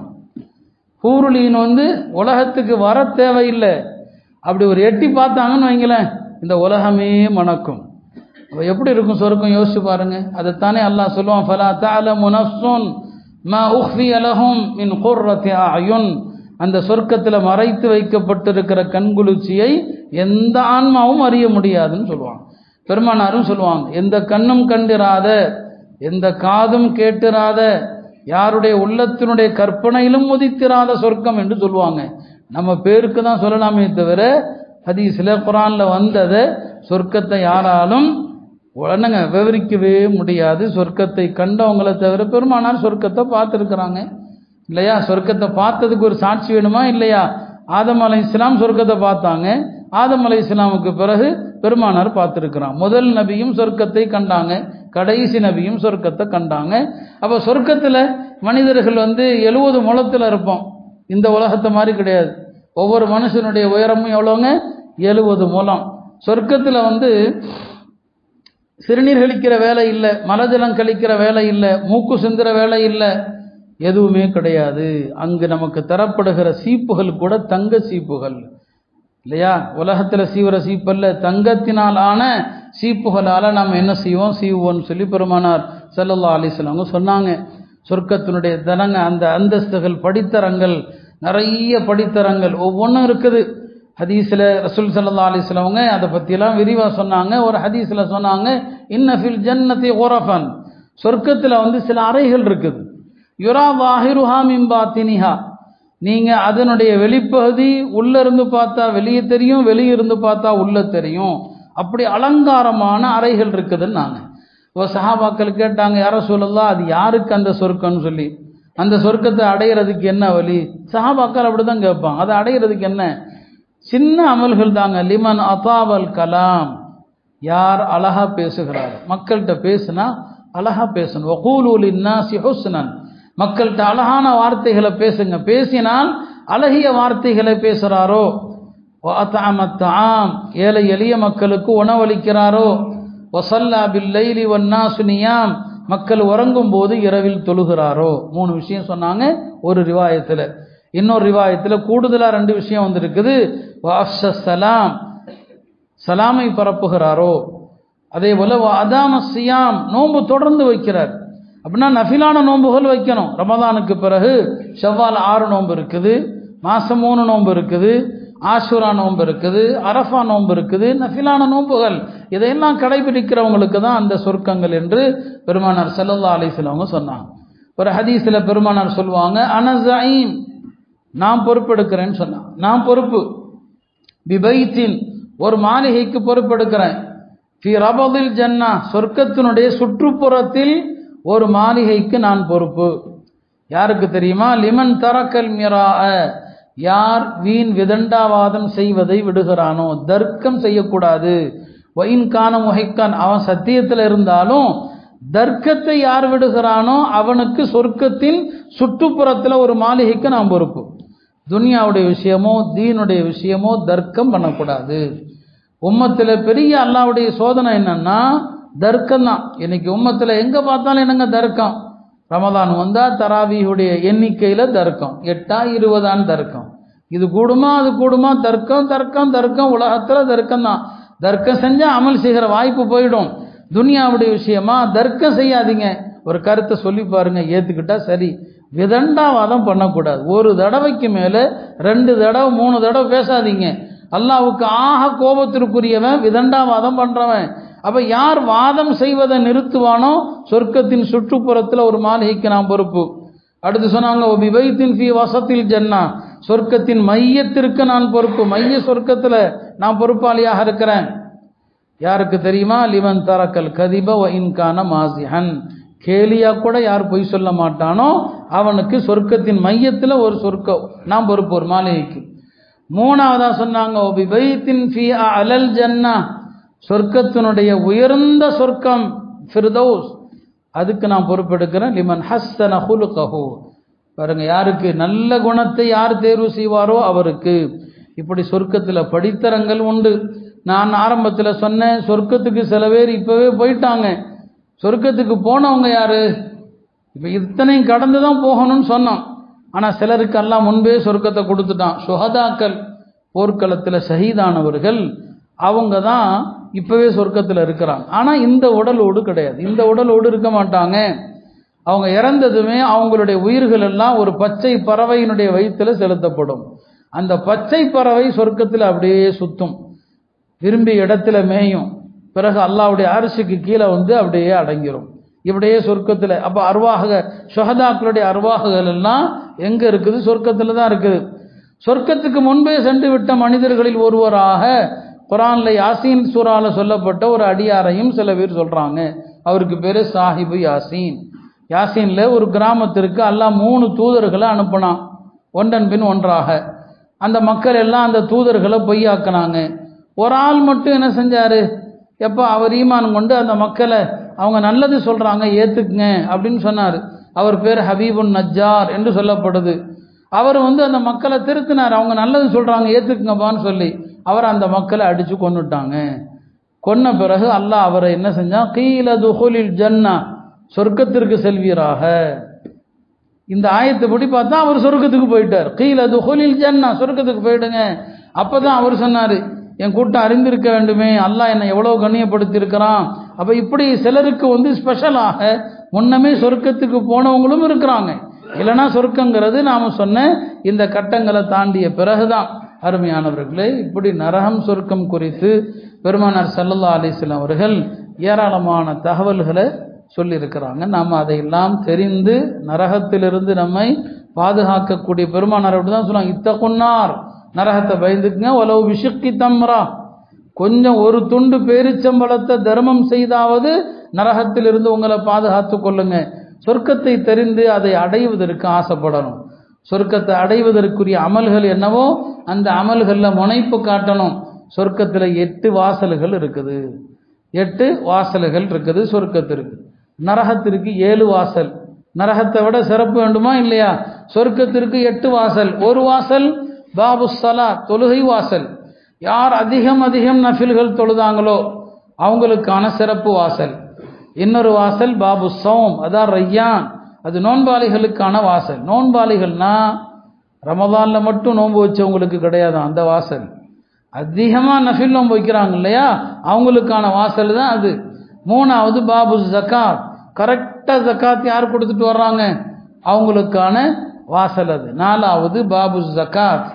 ஹூருலீன் வந்து உலகத்துக்கு வர தேவையில்லை அப்படி ஒரு எட்டி பார்த்தாங்கன்னு வைங்களேன் இந்த உலகமே மணக்கும் அப்போ எப்படி இருக்கும் சொர்க்கம் யோசிச்சு பாருங்க அதைத்தானே அல்லாஹ் சொல்லுவான் ஃபலா தஅலமு நஃப்ஸுன் மா உஃபிய லஹும் மின் குர்ரத்தி அயுன் அந்த சொர்க்கத்தில் மறைத்து வைக்கப்பட்டிருக்கிற கண்குளிர்ச்சியை எந்த ஆன்மாவும் அறிய முடியாதுன்னு சொல்லுவாங்க பெருமானாரும் சொல்லுவாங்க எந்த கண்ணும் கண்டிராத எந்த காதும் கேட்டிராத யாருடைய உள்ளத்தினுடைய கற்பனையிலும் உதித்திராத சொர்க்கம் என்று சொல்லுவாங்க நம்ம பேருக்கு தான் சொல்லலாமே தவிர ஹதீஸில் குரானில் வந்ததை சொர்க்கத்தை யாராலும் உடனங்க விவரிக்கவே முடியாது சொர்க்கத்தை கண்டவங்களை தவிர பெருமானார் சொர்க்கத்தை பார்த்துருக்குறாங்க இல்லையா சொர்க்கத்தை பார்த்ததுக்கு ஒரு சாட்சி வேணுமா இல்லையா ஆதம் அலை இஸ்லாம் சொர்க்கத்தை பார்த்தாங்க ஆதம் அலை இஸ்லாமுக்கு பிறகு பெருமானார் பார்த்துருக்கிறான் முதல் நபியும் சொர்க்கத்தை கண்டாங்க கடைசி நபியும் சொர்க்கத்தை கண்டாங்க அப்போ சொர்க்கத்தில் மனிதர்கள் வந்து எழுபது முளத்தில் இருப்போம் இந்த உலகத்தை மாதிரி கிடையாது ஒவ்வொரு மனுஷனுடைய உயரமும் எவ்வளோங்க எழுபது முலம் சொர்க்கத்தில் வந்து சிறுநீர் கழிக்கிற வேலை இல்லை மலஜலம் கழிக்கிற வேலை இல்லை மூக்கு சிந்துற வேலை இல்லை எதுவுமே கிடையாது அங்கு நமக்கு தரப்படுகிற சீப்புகள் கூட தங்க சீப்புகள் இல்லையா உலகத்தில் சீவர சீப்பல்ல தங்கத்தினால் ஆன சீப்புகளால் நாம் என்ன செய்வோம் சீவுவோம்னு சொல்லி பெருமானார் சல்லல்லா அலிஸ்லாங்க சொன்னாங்க சொர்க்கத்தினுடைய தனங்க அந்த அந்தஸ்துகள் படித்தரங்கள் நிறைய படித்தரங்கள் ஒவ்வொன்றும் இருக்குது ஹதீஸில் ரசூல் சல்லா அலிஸ்லவங்க அதை பற்றியெல்லாம் விரிவாக சொன்னாங்க ஒரு ஹதீஸில் சொன்னாங்க இன்னஃபில் ஜன்னதி ஓரஃபன் சொர்க்கத்தில் வந்து சில அறைகள் இருக்குது யுரா வாஹிருஹா மிம்பாத்தினிஹா நீங்கள் அதனுடைய வெளிப்பகுதி உள்ளே இருந்து பார்த்தா வெளியே தெரியும் வெளியே இருந்து பார்த்தா உள்ளே தெரியும் அப்படி அலங்காரமான அறைகள் இருக்குதுன்னு நாங்கள் இப்போ சஹாபாக்கள் கேட்டாங்க யாரோ சொல்லலாம் அது யாருக்கு அந்த சொர்க்கம்னு சொல்லி அந்த சொர்க்கத்தை அடையிறதுக்கு என்ன வழி சஹாபாக்கள் அப்படி தான் கேட்பாங்க அதை அடையிறதுக்கு என்ன சின்ன அமல்கள் தாங்க லிமன் அதாவல் கலாம் யார் அழகா பேசுகிறார் மக்கள்கிட்ட பேசுனா அழகா பேசணும் வகூலூல் இன்னாசி ஹுஸ்னன் மக்கள்கிட்ட அழகான வார்த்தைகளை பேசுங்க பேசினால் அழகிய வார்த்தைகளை பேசுகிறாரோ தாம் ஏழை எளிய மக்களுக்கு உணவளிக்கிறாரோ ஒசல்லா பில்லைலி வன்னா சுனியாம் மக்கள் உறங்கும் போது இரவில் தொழுகிறாரோ மூணு விஷயம் சொன்னாங்க ஒரு ரிவாயத்தில் இன்னொரு ரிவாயத்தில் கூடுதலாக ரெண்டு விஷயம் வந்திருக்குது சலாம் சலாமை பரப்புகிறாரோ அதே போல அதாம சியாம் நோன்பு தொடர்ந்து வைக்கிறார் அப்படின்னா நஃபிலான நோன்புகள் வைக்கணும் ரமதானுக்கு பிறகு செவ்வால் ஆறு நோன்பு இருக்குது மாதம் மூணு நோன்பு இருக்குது ஆஷுரா நோன்பு இருக்குது அரஃபா நோன்பு இருக்குது நஃபிலான நோன்புகள் இதையெல்லாம் கடைபிடிக்கிறவங்களுக்கு தான் அந்த சொர்க்கங்கள் என்று பெருமானார் செல்லல்லா அலிஸ்லவங்க சொன்னாங்க ஒரு ஹதீஸில் பெருமானார் சொல்லுவாங்க அனசீம் நான் பொறுப்பெடுக்கிறேன்னு சொன்னான் நான் பொறுப்பு பிபைத்தின் ஒரு மாளிகைக்கு பொறுப்பெடுக்கிறேன் ஃபி ரபதில் ஜன்னா சொர்க்கத்தினுடைய சுற்றுப்புறத்தில் ஒரு மாளிகைக்கு நான் பொறுப்பு யாருக்கு தெரியுமா லிமன் தரக்கல் மிரா யார் வீண் விதண்டாவாதம் செய்வதை விடுகிறானோ தர்க்கம் செய்யக்கூடாது ஒயின் கான முகைக்கான் அவன் சத்தியத்தில் இருந்தாலும் தர்க்கத்தை யார் விடுகிறானோ அவனுக்கு சொர்க்கத்தின் சுற்றுப்புறத்தில் ஒரு மாளிகைக்கு நான் பொறுப்பு துனியாவுடைய விஷயமோ தீனுடைய விஷயமோ தர்க்கம் பண்ணக்கூடாது உம்மத்தில் பெரிய அல்லாவுடைய சோதனை என்னன்னா தர்க்கம் தான் இன்னைக்கு உம்மத்தில் எங்கே பார்த்தாலும் என்னங்க தர்க்கம் ரமதான் வந்தால் தராவியுடைய எண்ணிக்கையில் தர்க்கம் எட்டா இருபதான்னு தர்க்கம் இது கூடுமா அது கூடுமா தர்க்கம் தர்க்கம் தர்க்கம் உலகத்தில் தர்க்கம் தான் தர்க்கம் செஞ்சால் அமல் செய்கிற வாய்ப்பு போயிடும் துனியாவுடைய விஷயமா தர்க்கம் செய்யாதீங்க ஒரு கருத்தை சொல்லி பாருங்க ஏற்றுக்கிட்டா சரி விதண்டாவாதம் பண்ணக்கூடாது ஒரு தடவைக்கு மேலே ரெண்டு தடவை மூணு தடவை பேசாதீங்க அல்லாவுக்கு ஆக கோபத்திற்குரியவன் விதண்டாவாதம் பண்ணுறவன் அப்போ யார் வாதம் செய்வதை நிறுத்துவானோ சொர்க்கத்தின் சுற்றுப்புறத்தில் ஒரு மாளிகைக்கு நான் பொறுப்பு அடுத்து சொன்னாங்க விபயத்தின் ஃபி வசத்தில் ஜன்னா சொர்க்கத்தின் மையத்திற்கு நான் பொறுப்பு மைய சொர்க்கத்தில் நான் பொறுப்பாளியாக இருக்கிறேன் யாருக்கு தெரியுமா லிவன் தரக்கல் கதிப வ இன்கான மாசிஹன் கேலியா கூட யார் பொய் சொல்ல மாட்டானோ அவனுக்கு சொர்க்கத்தின் மையத்தில் ஒரு சொர்க்கம் நான் பொறுப்பு ஒரு மாளிகைக்கு மூணாவதா சொன்னாங்க ஒபிபைத்தின் ஃபி அலல் ஜன்னா சொர்க்கத்தினுடைய உயர்ந்த சொர்க்கம் ஃபிர்தௌஸ் அதுக்கு நான் பொறுப்பெடுக்கிறேன் லிமன் ஹஸ்ஸன ஹுலுகஹு பாருங்க யாருக்கு நல்ல குணத்தை யார் தேர்வு செய்வாரோ அவருக்கு இப்படி சொர்க்கத்தில் படித்தரங்கள் உண்டு நான் ஆரம்பத்தில் சொன்னேன் சொர்க்கத்துக்கு சில பேர் இப்போவே போயிட்டாங்க சொர்க்கத்துக்கு போனவங்க யாரு இப்போ இத்தனையும் கடந்து தான் போகணும்னு சொன்னோம் ஆனால் சிலருக்கு எல்லாம் முன்பே சொர்க்கத்தை கொடுத்துட்டான் சுகதாக்கள் போர்க்களத்தில் ஷஹீதானவர்கள் அவங்க தான் இப்போவே சொர்க்கத்தில் இருக்கிறாங்க ஆனால் இந்த உடலோடு கிடையாது இந்த உடலோடு இருக்க மாட்டாங்க அவங்க இறந்ததுமே அவங்களுடைய உயிர்கள் எல்லாம் ஒரு பச்சை பறவையினுடைய வயிற்றில் செலுத்தப்படும் அந்த பச்சை பறவை சொர்க்கத்தில் அப்படியே சுத்தும் விரும்பிய இடத்துல மேயும் பிறகு அல்லாவுடைய அரிசிக்கு கீழே வந்து அப்படியே அடங்கிரும் இப்படியே சொர்க்கத்தில் அப்போ அருவாக சுகதாக்களுடைய அருவாகுகள் எல்லாம் எங்கே இருக்குது சொர்க்கத்தில் தான் இருக்குது சொர்க்கத்துக்கு முன்பே சென்று விட்ட மனிதர்களில் ஒருவராக குரான்ல யாசீன் சூறால சொல்லப்பட்ட ஒரு அடியாரையும் சில பேர் சொல்றாங்க அவருக்கு பேரு சாஹிபு யாசீன் யாசீன்ல ஒரு கிராமத்திற்கு அல்லாஹ் மூணு தூதர்களை அனுப்பினான் ஒன்றன் பின் ஒன்றாக அந்த மக்கள் எல்லாம் அந்த தூதர்களை பொய்யாக்குனாங்க ஒரு ஆள் மட்டும் என்ன செஞ்சாரு எப்போ அவர் ஈமான் கொண்டு அந்த மக்களை அவங்க நல்லது சொல்றாங்க ஏத்துக்குங்க அப்படின்னு சொன்னார் அவர் பேர் ஹபீபுன் நஜ்ஜார் என்று சொல்லப்படுது அவர் வந்து அந்த மக்களை திருத்தினார் அவங்க நல்லது சொல்றாங்க ஏத்துக்குங்கப்பான்னு சொல்லி அவர் அந்த மக்களை அடிச்சு கொண்டுட்டாங்க கொன்ன பிறகு அல்லாஹ் அவரை என்ன செஞ்சான் கீழ துஹுலில் ஜன்னா சொர்க்கத்திற்கு செல்வீராக இந்த ஆயத்தை படி பார்த்தா அவர் சொர்க்கத்துக்கு போயிட்டார் கீழ துஹுலில் ஜன்னா சொர்க்கத்துக்கு போயிடுங்க அப்போ தான் அவர் சொன்னார் என் கூட்டம் அறிந்திருக்க வேண்டுமே அல்லாஹ் என்னை எவ்வளோ கண்ணியப்படுத்தியிருக்கிறான் அப்போ இப்படி சிலருக்கு வந்து ஸ்பெஷலாக முன்னமே சொர்க்கத்துக்கு போனவங்களும் இருக்கிறாங்க இல்லைன்னா சொர்க்கங்கிறது நாம் சொன்ன இந்த கட்டங்களை தாண்டிய பிறகுதான் அருமையானவர்களே இப்படி நரகம் சொர்க்கம் குறித்து பெருமானார் சல்லல்லா அலிஸ்லாம் அவர்கள் ஏராளமான தகவல்களை சொல்லியிருக்கிறாங்க நாம் அதையெல்லாம் தெரிந்து நரகத்திலிருந்து நம்மை பாதுகாக்கக்கூடிய பெருமானார் அப்படி தான் சொல்லுவாங்க இத்த கொன்னார் நரகத்தை பயந்துக்குங்க உலவு விஷுக்கி தம்ரா கொஞ்சம் ஒரு துண்டு பேரிச்சம்பளத்தை தர்மம் செய்தாவது நரகத்திலிருந்து உங்களை பாதுகாத்து கொள்ளுங்க சொர்க்கத்தை தெரிந்து அதை அடைவதற்கு ஆசைப்படணும் சொர்க்கத்தை அடைவதற்குரிய அமல்கள் என்னவோ அந்த அமல்களில் முனைப்பு காட்டணும் சொர்க்கத்தில் எட்டு வாசல்கள் இருக்குது எட்டு வாசல்கள் இருக்குது சொர்க்கத்திற்கு நரகத்திற்கு ஏழு வாசல் நரகத்தை விட சிறப்பு வேண்டுமா இல்லையா சொர்க்கத்திற்கு எட்டு வாசல் ஒரு வாசல் பாபு சலா தொழுகை வாசல் யார் அதிகம் அதிகம் நஃபில்கள் தொழுதாங்களோ அவங்களுக்கான சிறப்பு வாசல் இன்னொரு வாசல் பாபு சௌம் அதான் ரையான் அது நோன்பாளிகளுக்கான வாசல் நோன்பாளிகள்னா ரமதானில் மட்டும் நோன்பு வச்சவங்களுக்கு கிடையாது அந்த வாசல் அதிகமாக நஃபில் நோன்பு வைக்கிறாங்க இல்லையா அவங்களுக்கான வாசல் தான் அது மூணாவது பாபு ஜக்காத் கரெக்டாக ஜக்காத் யார் கொடுத்துட்டு வர்றாங்க அவங்களுக்கான வாசல் அது நாலாவது பாபு ஜக்காத்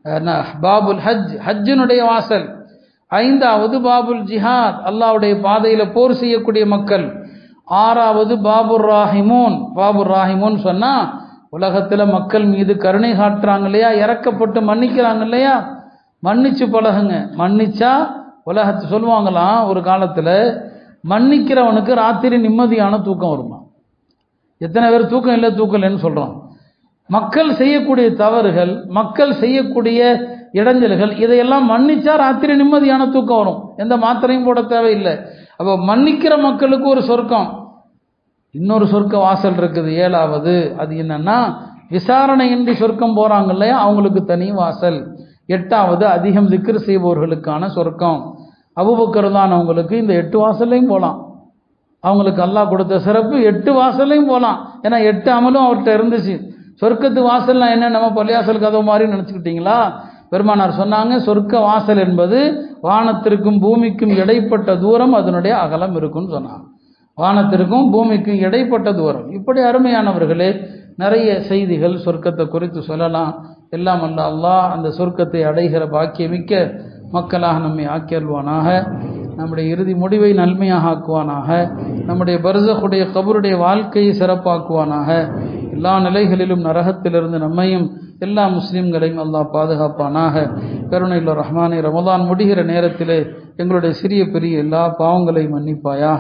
பாபுல் ஹஜ் ஹஜ்ஜினுடைய வாசல் ஐந்தாவது பாபுல் ஜிஹாத் அல்லாவுடைய பாதையில் போர் செய்யக்கூடிய மக்கள் ஆறாவது பாபுர் ராஹிமூன் பாபுர் ராஹிமூன் சொன்னால் உலகத்தில் மக்கள் மீது கருணை காட்டுறாங்க இல்லையா இறக்கப்பட்டு மன்னிக்கிறாங்க இல்லையா மன்னிச்சு பழகுங்க மன்னிச்சா உலகத்தை சொல்லுவாங்களாம் ஒரு காலத்தில் மன்னிக்கிறவனுக்கு ராத்திரி நிம்மதியான தூக்கம் வருமா எத்தனை பேர் தூக்கம் இல்லை தூக்கம் இல்லைன்னு சொல்கிறோம் மக்கள் செய்யக்கூடிய தவறுகள் மக்கள் செய்யக்கூடிய இடைஞ்சல்கள் இதையெல்லாம் மன்னிச்சா ராத்திரி நிம்மதியான தூக்கம் வரும் எந்த மாத்திரையும் போட தேவையில்லை அப்போ மன்னிக்கிற மக்களுக்கு ஒரு சொர்க்கம் இன்னொரு சொர்க்க வாசல் இருக்குது ஏழாவது அது என்னன்னா விசாரணையின்றி சொர்க்கம் போறாங்க இல்லையா அவங்களுக்கு தனி வாசல் எட்டாவது அதிகம் திக்ரு செய்பவர்களுக்கான சொர்க்கம் அபுபக்கருதானவங்களுக்கு இந்த எட்டு வாசல்லையும் போகலாம் அவங்களுக்கு அல்லாஹ் கொடுத்த சிறப்பு எட்டு வாசல்லையும் போகலாம் ஏன்னா எட்டு அமலும் அவர்கிட்ட இருந்துச்சு சொர்க்கத்து வாசல்னா என்ன நம்ம பள்ளியாசல் கதவு மாதிரி நினச்சிக்கிட்டீங்களா பெருமானார் சொன்னாங்க சொர்க்க வாசல் என்பது வானத்திற்கும் பூமிக்கும் இடைப்பட்ட தூரம் அதனுடைய அகலம் இருக்கும்னு சொன்னாங்க வானத்திற்கும் பூமிக்கும் இடைப்பட்ட தூரம் இப்படி அருமையானவர்களே நிறைய செய்திகள் சொர்க்கத்தை குறித்து சொல்லலாம் எல்லாம் அல்ல அல்லாஹ் அந்த சொர்க்கத்தை அடைகிற பாக்கியமிக்க மக்களாக நம்மை ஆக்கியல்வானாக நம்முடைய இறுதி முடிவை நன்மையாக ஆக்குவானாக நம்முடைய பர்சகுடைய கபருடைய வாழ்க்கையை சிறப்பாக்குவானாக எல்லா நிலைகளிலும் நரகத்திலிருந்து நம்மையும் எல்லா முஸ்லீம்களையும் அல்லாஹ் பாதுகாப்பானாக கருணையில் ரஹ்மானை ரமதான் முடிகிற நேரத்திலே எங்களுடைய சிறிய பெரிய எல்லா பாவங்களையும் மன்னிப்பாயாக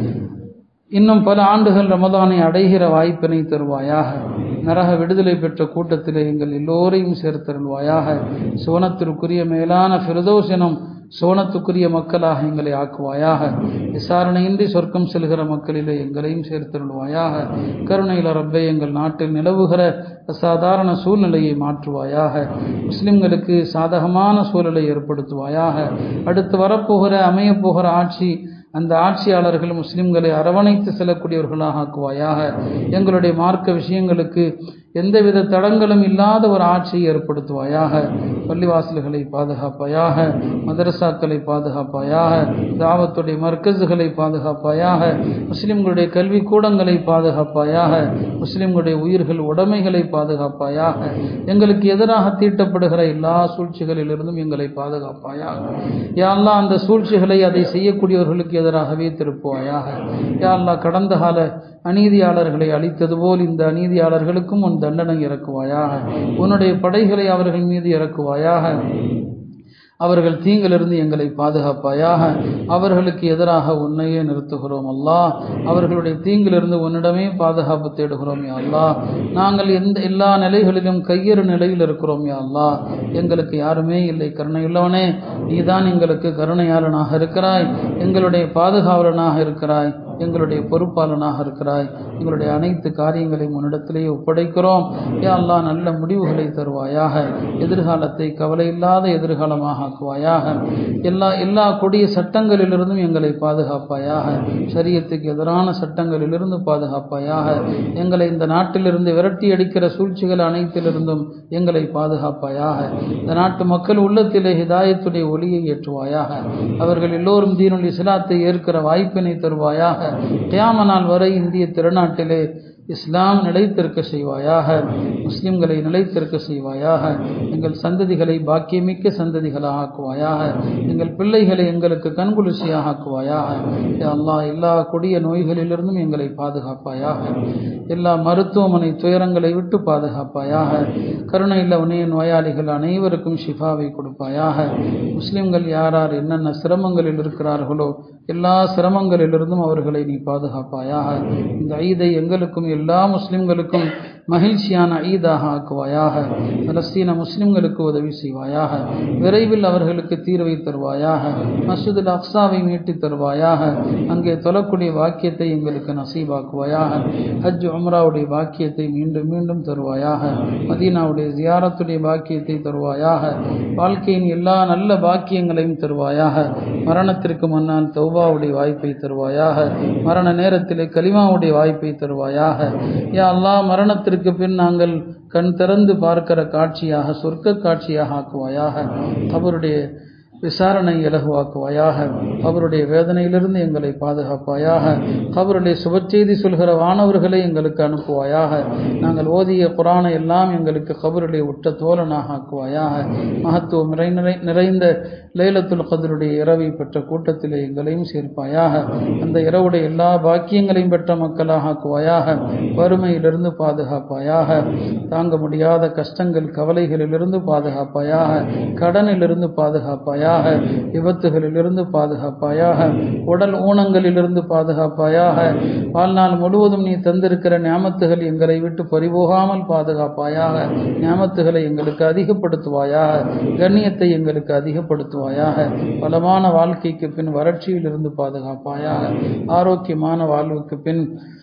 இன்னும் பல ஆண்டுகள் ரமதானை அடைகிற வாய்ப்பினை தருவாயாக நரக விடுதலை பெற்ற கூட்டத்திலே எங்கள் எல்லோரையும் சேர்த்தருள்வாயாக சோனத்திற்குரிய மேலான ஃபிரதோசனம் சோனத்துக்குரிய மக்களாக எங்களை ஆக்குவாயாக விசாரணையின்றி சொர்க்கம் செல்கிற மக்களிலே எங்களையும் சேர்த்தருள்வாயாக கருணையில் ரப்பை எங்கள் நாட்டில் நிலவுகிற அசாதாரண சூழ்நிலையை மாற்றுவாயாக முஸ்லிம்களுக்கு சாதகமான சூழலை ஏற்படுத்துவாயாக அடுத்து வரப்போகிற அமையப் போகிற ஆட்சி அந்த ஆட்சியாளர்கள் முஸ்லிம்களை அரவணைத்து செல்லக்கூடியவர்களாக ஆக்குவாயாக எங்களுடைய மார்க்க விஷயங்களுக்கு எந்தவித தடங்களும் இல்லாத ஒரு ஆட்சியை ஏற்படுத்துவாயாக பள்ளிவாசல்களை பாதுகாப்பாயாக மதரசாக்களை பாதுகாப்பாயாக தாவத்துடைய மர்க்கஸுகளை பாதுகாப்பாயாக முஸ்லிம்களுடைய கல்வி கூடங்களை பாதுகாப்பாயாக முஸ்லிம்களுடைய உயிர்கள் உடைமைகளை பாதுகாப்பாயாக எங்களுக்கு எதிராக தீட்டப்படுகிற எல்லா சூழ்ச்சிகளிலிருந்தும் எங்களை பாதுகாப்பாயாக யாரெல்லாம் அந்த சூழ்ச்சிகளை அதை செய்யக்கூடியவர்களுக்கு எதிராகவே திருப்புவாயாக யாரெல்லாம் கடந்த கால அநீதியாளர்களை அழித்தது போல் இந்த அநீதியாளர்களுக்கும் உன் தண்டனை இறக்குவாயாக உன்னுடைய படைகளை அவர்கள் மீது இறக்குவாயாக அவர்கள் தீங்கிலிருந்து எங்களை பாதுகாப்பாயாக அவர்களுக்கு எதிராக உன்னையே நிறுத்துகிறோம் அல்லா அவர்களுடைய தீங்கிலிருந்து உன்னிடமே பாதுகாப்பு தேடுகிறோம் யா அல்லா நாங்கள் எந்த எல்லா நிலைகளிலும் கையறு நிலையில் இருக்கிறோம் யா அல்லா எங்களுக்கு யாருமே இல்லை கருணையுள்ளவனே நீதான் எங்களுக்கு கருணையாளனாக இருக்கிறாய் எங்களுடைய பாதுகாவலனாக இருக்கிறாய் எங்களுடைய பொறுப்பாளனாக இருக்கிறாய் எங்களுடைய அனைத்து காரியங்களையும் உன்னிடத்திலேயே ஒப்படைக்கிறோம் யா அல்லாஹ் நல்ல முடிவுகளை தருவாயாக எதிர்காலத்தை கவலையில்லாத எதிர்காலமாக ஆக்குவாயாக எல்லா எல்லா கொடிய சட்டங்களிலிருந்தும் எங்களை பாதுகாப்பாயாக சரியத்துக்கு எதிரான சட்டங்களிலிருந்து பாதுகாப்பாயாக எங்களை இந்த நாட்டிலிருந்து விரட்டி அடிக்கிற சூழ்ச்சிகள் அனைத்திலிருந்தும் எங்களை பாதுகாப்பாயாக இந்த நாட்டு மக்கள் உள்ளத்திலே ஹிதாயத்துடைய ஒளியை ஏற்றுவாயாக அவர்கள் எல்லோரும் தீனுல் இஸ்லாத்தை ஏற்கிற வாய்ப்பினை தருவாயாக கியாம நாள் வரை இந்திய திருநாட்டிலே இஸ்லாம் நிலைத்திருக்க செய்வாயாக முஸ்லிம்களை நிலைத்திருக்க செய்வாயாக எங்கள் சந்ததிகளை பாக்கியமிக்க சந்ததிகளாக ஆக்குவாயாக எங்கள் பிள்ளைகளை எங்களுக்கு கண்குளிர்ச்சியாக ஆக்குவாயாக யா அல்லாஹ் எல்லா கொடிய நோய்களிலிருந்தும் எங்களை பாதுகாப்பாயாக எல்லா மருத்துவமனை துயரங்களை விட்டு பாதுகாப்பாயாக கருணை இல்லவனே நோயாளிகள் அனைவருக்கும் ஷிஃபாவை கொடுப்பாயாக முஸ்லிம்கள் யார் யார் என்னென்ன சிரமங்களில் இருக்கிறார்களோ எல்லா சிரமங்களிலிருந்தும் அவர்களை நீ பாதுகாப்பாயாக இந்த ஈதை எங்களுக்கும் எல்லா முஸ்லிம்களுக்கும் மகிழ்ச்சியான ஈதாக ஆக்குவாயாக பலஸ்தீன முஸ்லிம்களுக்கு உதவி செய்வாயாக விரைவில் அவர்களுக்கு தீர்வை தருவாயாக மசூதுல் அக்ஸாவை மீட்டி தருவாயாக அங்கே தொழக்கூடிய வாக்கியத்தை எங்களுக்கு நசீபாக்குவாயாக ஹஜ் உம்ராவுடைய வாக்கியத்தை மீண்டும் மீண்டும் தருவாயாக மதீனாவுடைய ஜியாரத்துடைய பாக்கியத்தை தருவாயாக வாழ்க்கையின் எல்லா நல்ல பாக்கியங்களையும் தருவாயாக மரணத்திற்கு முன்னால் தௌபாவுடைய வாய்ப்பை தருவாயாக மரண நேரத்திலே கலிமாவுடைய வாய்ப்பை தருவாயாக யா அல்லாஹ் மரணத்திற்கு பின் நாங்கள் கண் திறந்து பார்க்கிற காட்சியாக சொர்க்க காட்சியாக ஆக்குவாயாக அவருடைய விசாரணை இலகுவாக்குவாயாக அவருடைய வேதனையிலிருந்து எங்களை பாதுகாப்பாயாக அவருடைய சுபச்செய்தி சொல்கிற வானவர்களை எங்களுக்கு அனுப்புவாயாக நாங்கள் ஓதிய குரானை எல்லாம் எங்களுக்கு கபருடைய உற்ற தோழனாக ஆக்குவாயாக மகத்துவம் நிறை நிறை- நிறைந்த லைலத்துல் கதருடைய இரவை பெற்ற கூட்டத்திலே எங்களையும் சேர்ப்பாயாக அந்த இரவுடைய எல்லா பாக்கியங்களையும் பெற்ற மக்களாக ஆக்குவாயாக வறுமையிலிருந்து பாதுகாப்பாயாக தாங்க முடியாத கஷ்டங்கள் கவலைகளிலிருந்து பாதுகாப்பாயாக கடனிலிருந்து பாதுகாப்பாயாக விபத்துகளிலிருந்து பாதுகாப்பாயாக உடல் ஊனங்களிலிருந்து பாதுகாப்பாயாக வாழ்நாள் முழுவதும் நீ தந்திருக்கிற ஞாமத்துகள் எங்களை விட்டு பறிபோகாமல் பாதுகாப்பாயாக ஞாமத்துகளை எங்களுக்கு அதிகப்படுத்துவாயாக கண்ணியத்தை எங்களுக்கு அதிகப்படுத்துவாயாக பலமான வாழ்க்கைக்கு பின் வறட்சியிலிருந்து பாதுகாப்பாயாக ஆரோக்கியமான வாழ்வுக்கு பின்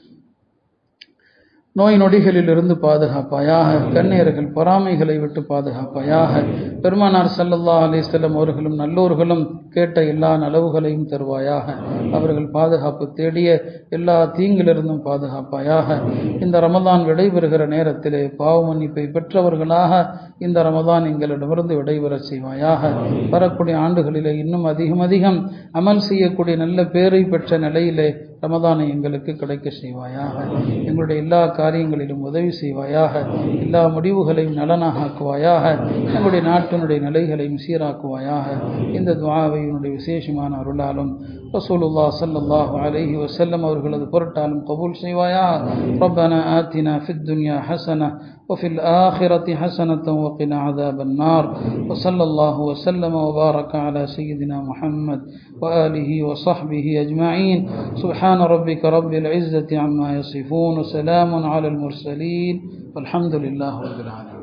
நோய் நொடிகளிலிருந்து பாதுகாப்பாயாக கண்ணீர்கள் பொறாமைகளை விட்டு பாதுகாப்பாயாக பெருமானார் ஸல்லல்லாஹு அலைஹி வஸல்லம் அவர்களும் நல்லோர்களும் கேட்ட எல்லா நலவுகளையும் தருவாயாக அவர்கள் பாதுகாப்பு தேடிய எல்லா தீங்கிலிருந்தும் பாதுகாப்பாயாக இந்த ரமதான் விடைபெறுகிற நேரத்திலே பாவ மன்னிப்பை பெற்றவர்களாக இந்த ரமதான் எங்களிடமிருந்து விடைபெறச் செய்வாயாக வரக்கூடிய ஆண்டுகளிலே இன்னும் அதிகம் அதிகம் அமல் செய்யக்கூடிய நல்ல பேரை பெற்ற நிலையிலே ரமதானை எங்களுக்கு கிடைக்க செய்வாயாக எங்களுடைய எல்லா காரியங்களிலும் உதவி செய்வாயாக எல்லா முடிவுகளையும் நலனாக ஆக்குவாயாக எங்களுடைய நாட்டினுடைய நிலைகளையும் சீராக்குவாயாக இந்த துவாவை உன்னுடைய விசேஷமான அருளாலும் ரசூலுல்லாஹ் ஸல்லல்லாஹு அலைஹி வஸல்லம் அவர்களது பொருட்டாலும் கபூல் செய்வாயா ربنا آتنا في الدنيا حسنة وفي الآخرة حسنة وقنا عذاب النار وصلى الله وسلم وبارك على سيدنا محمد وآله وصحبه أجمعين سبحان ربك رب العزة عما يصفون وسلام على المرسلين والحمد لله رب العالمين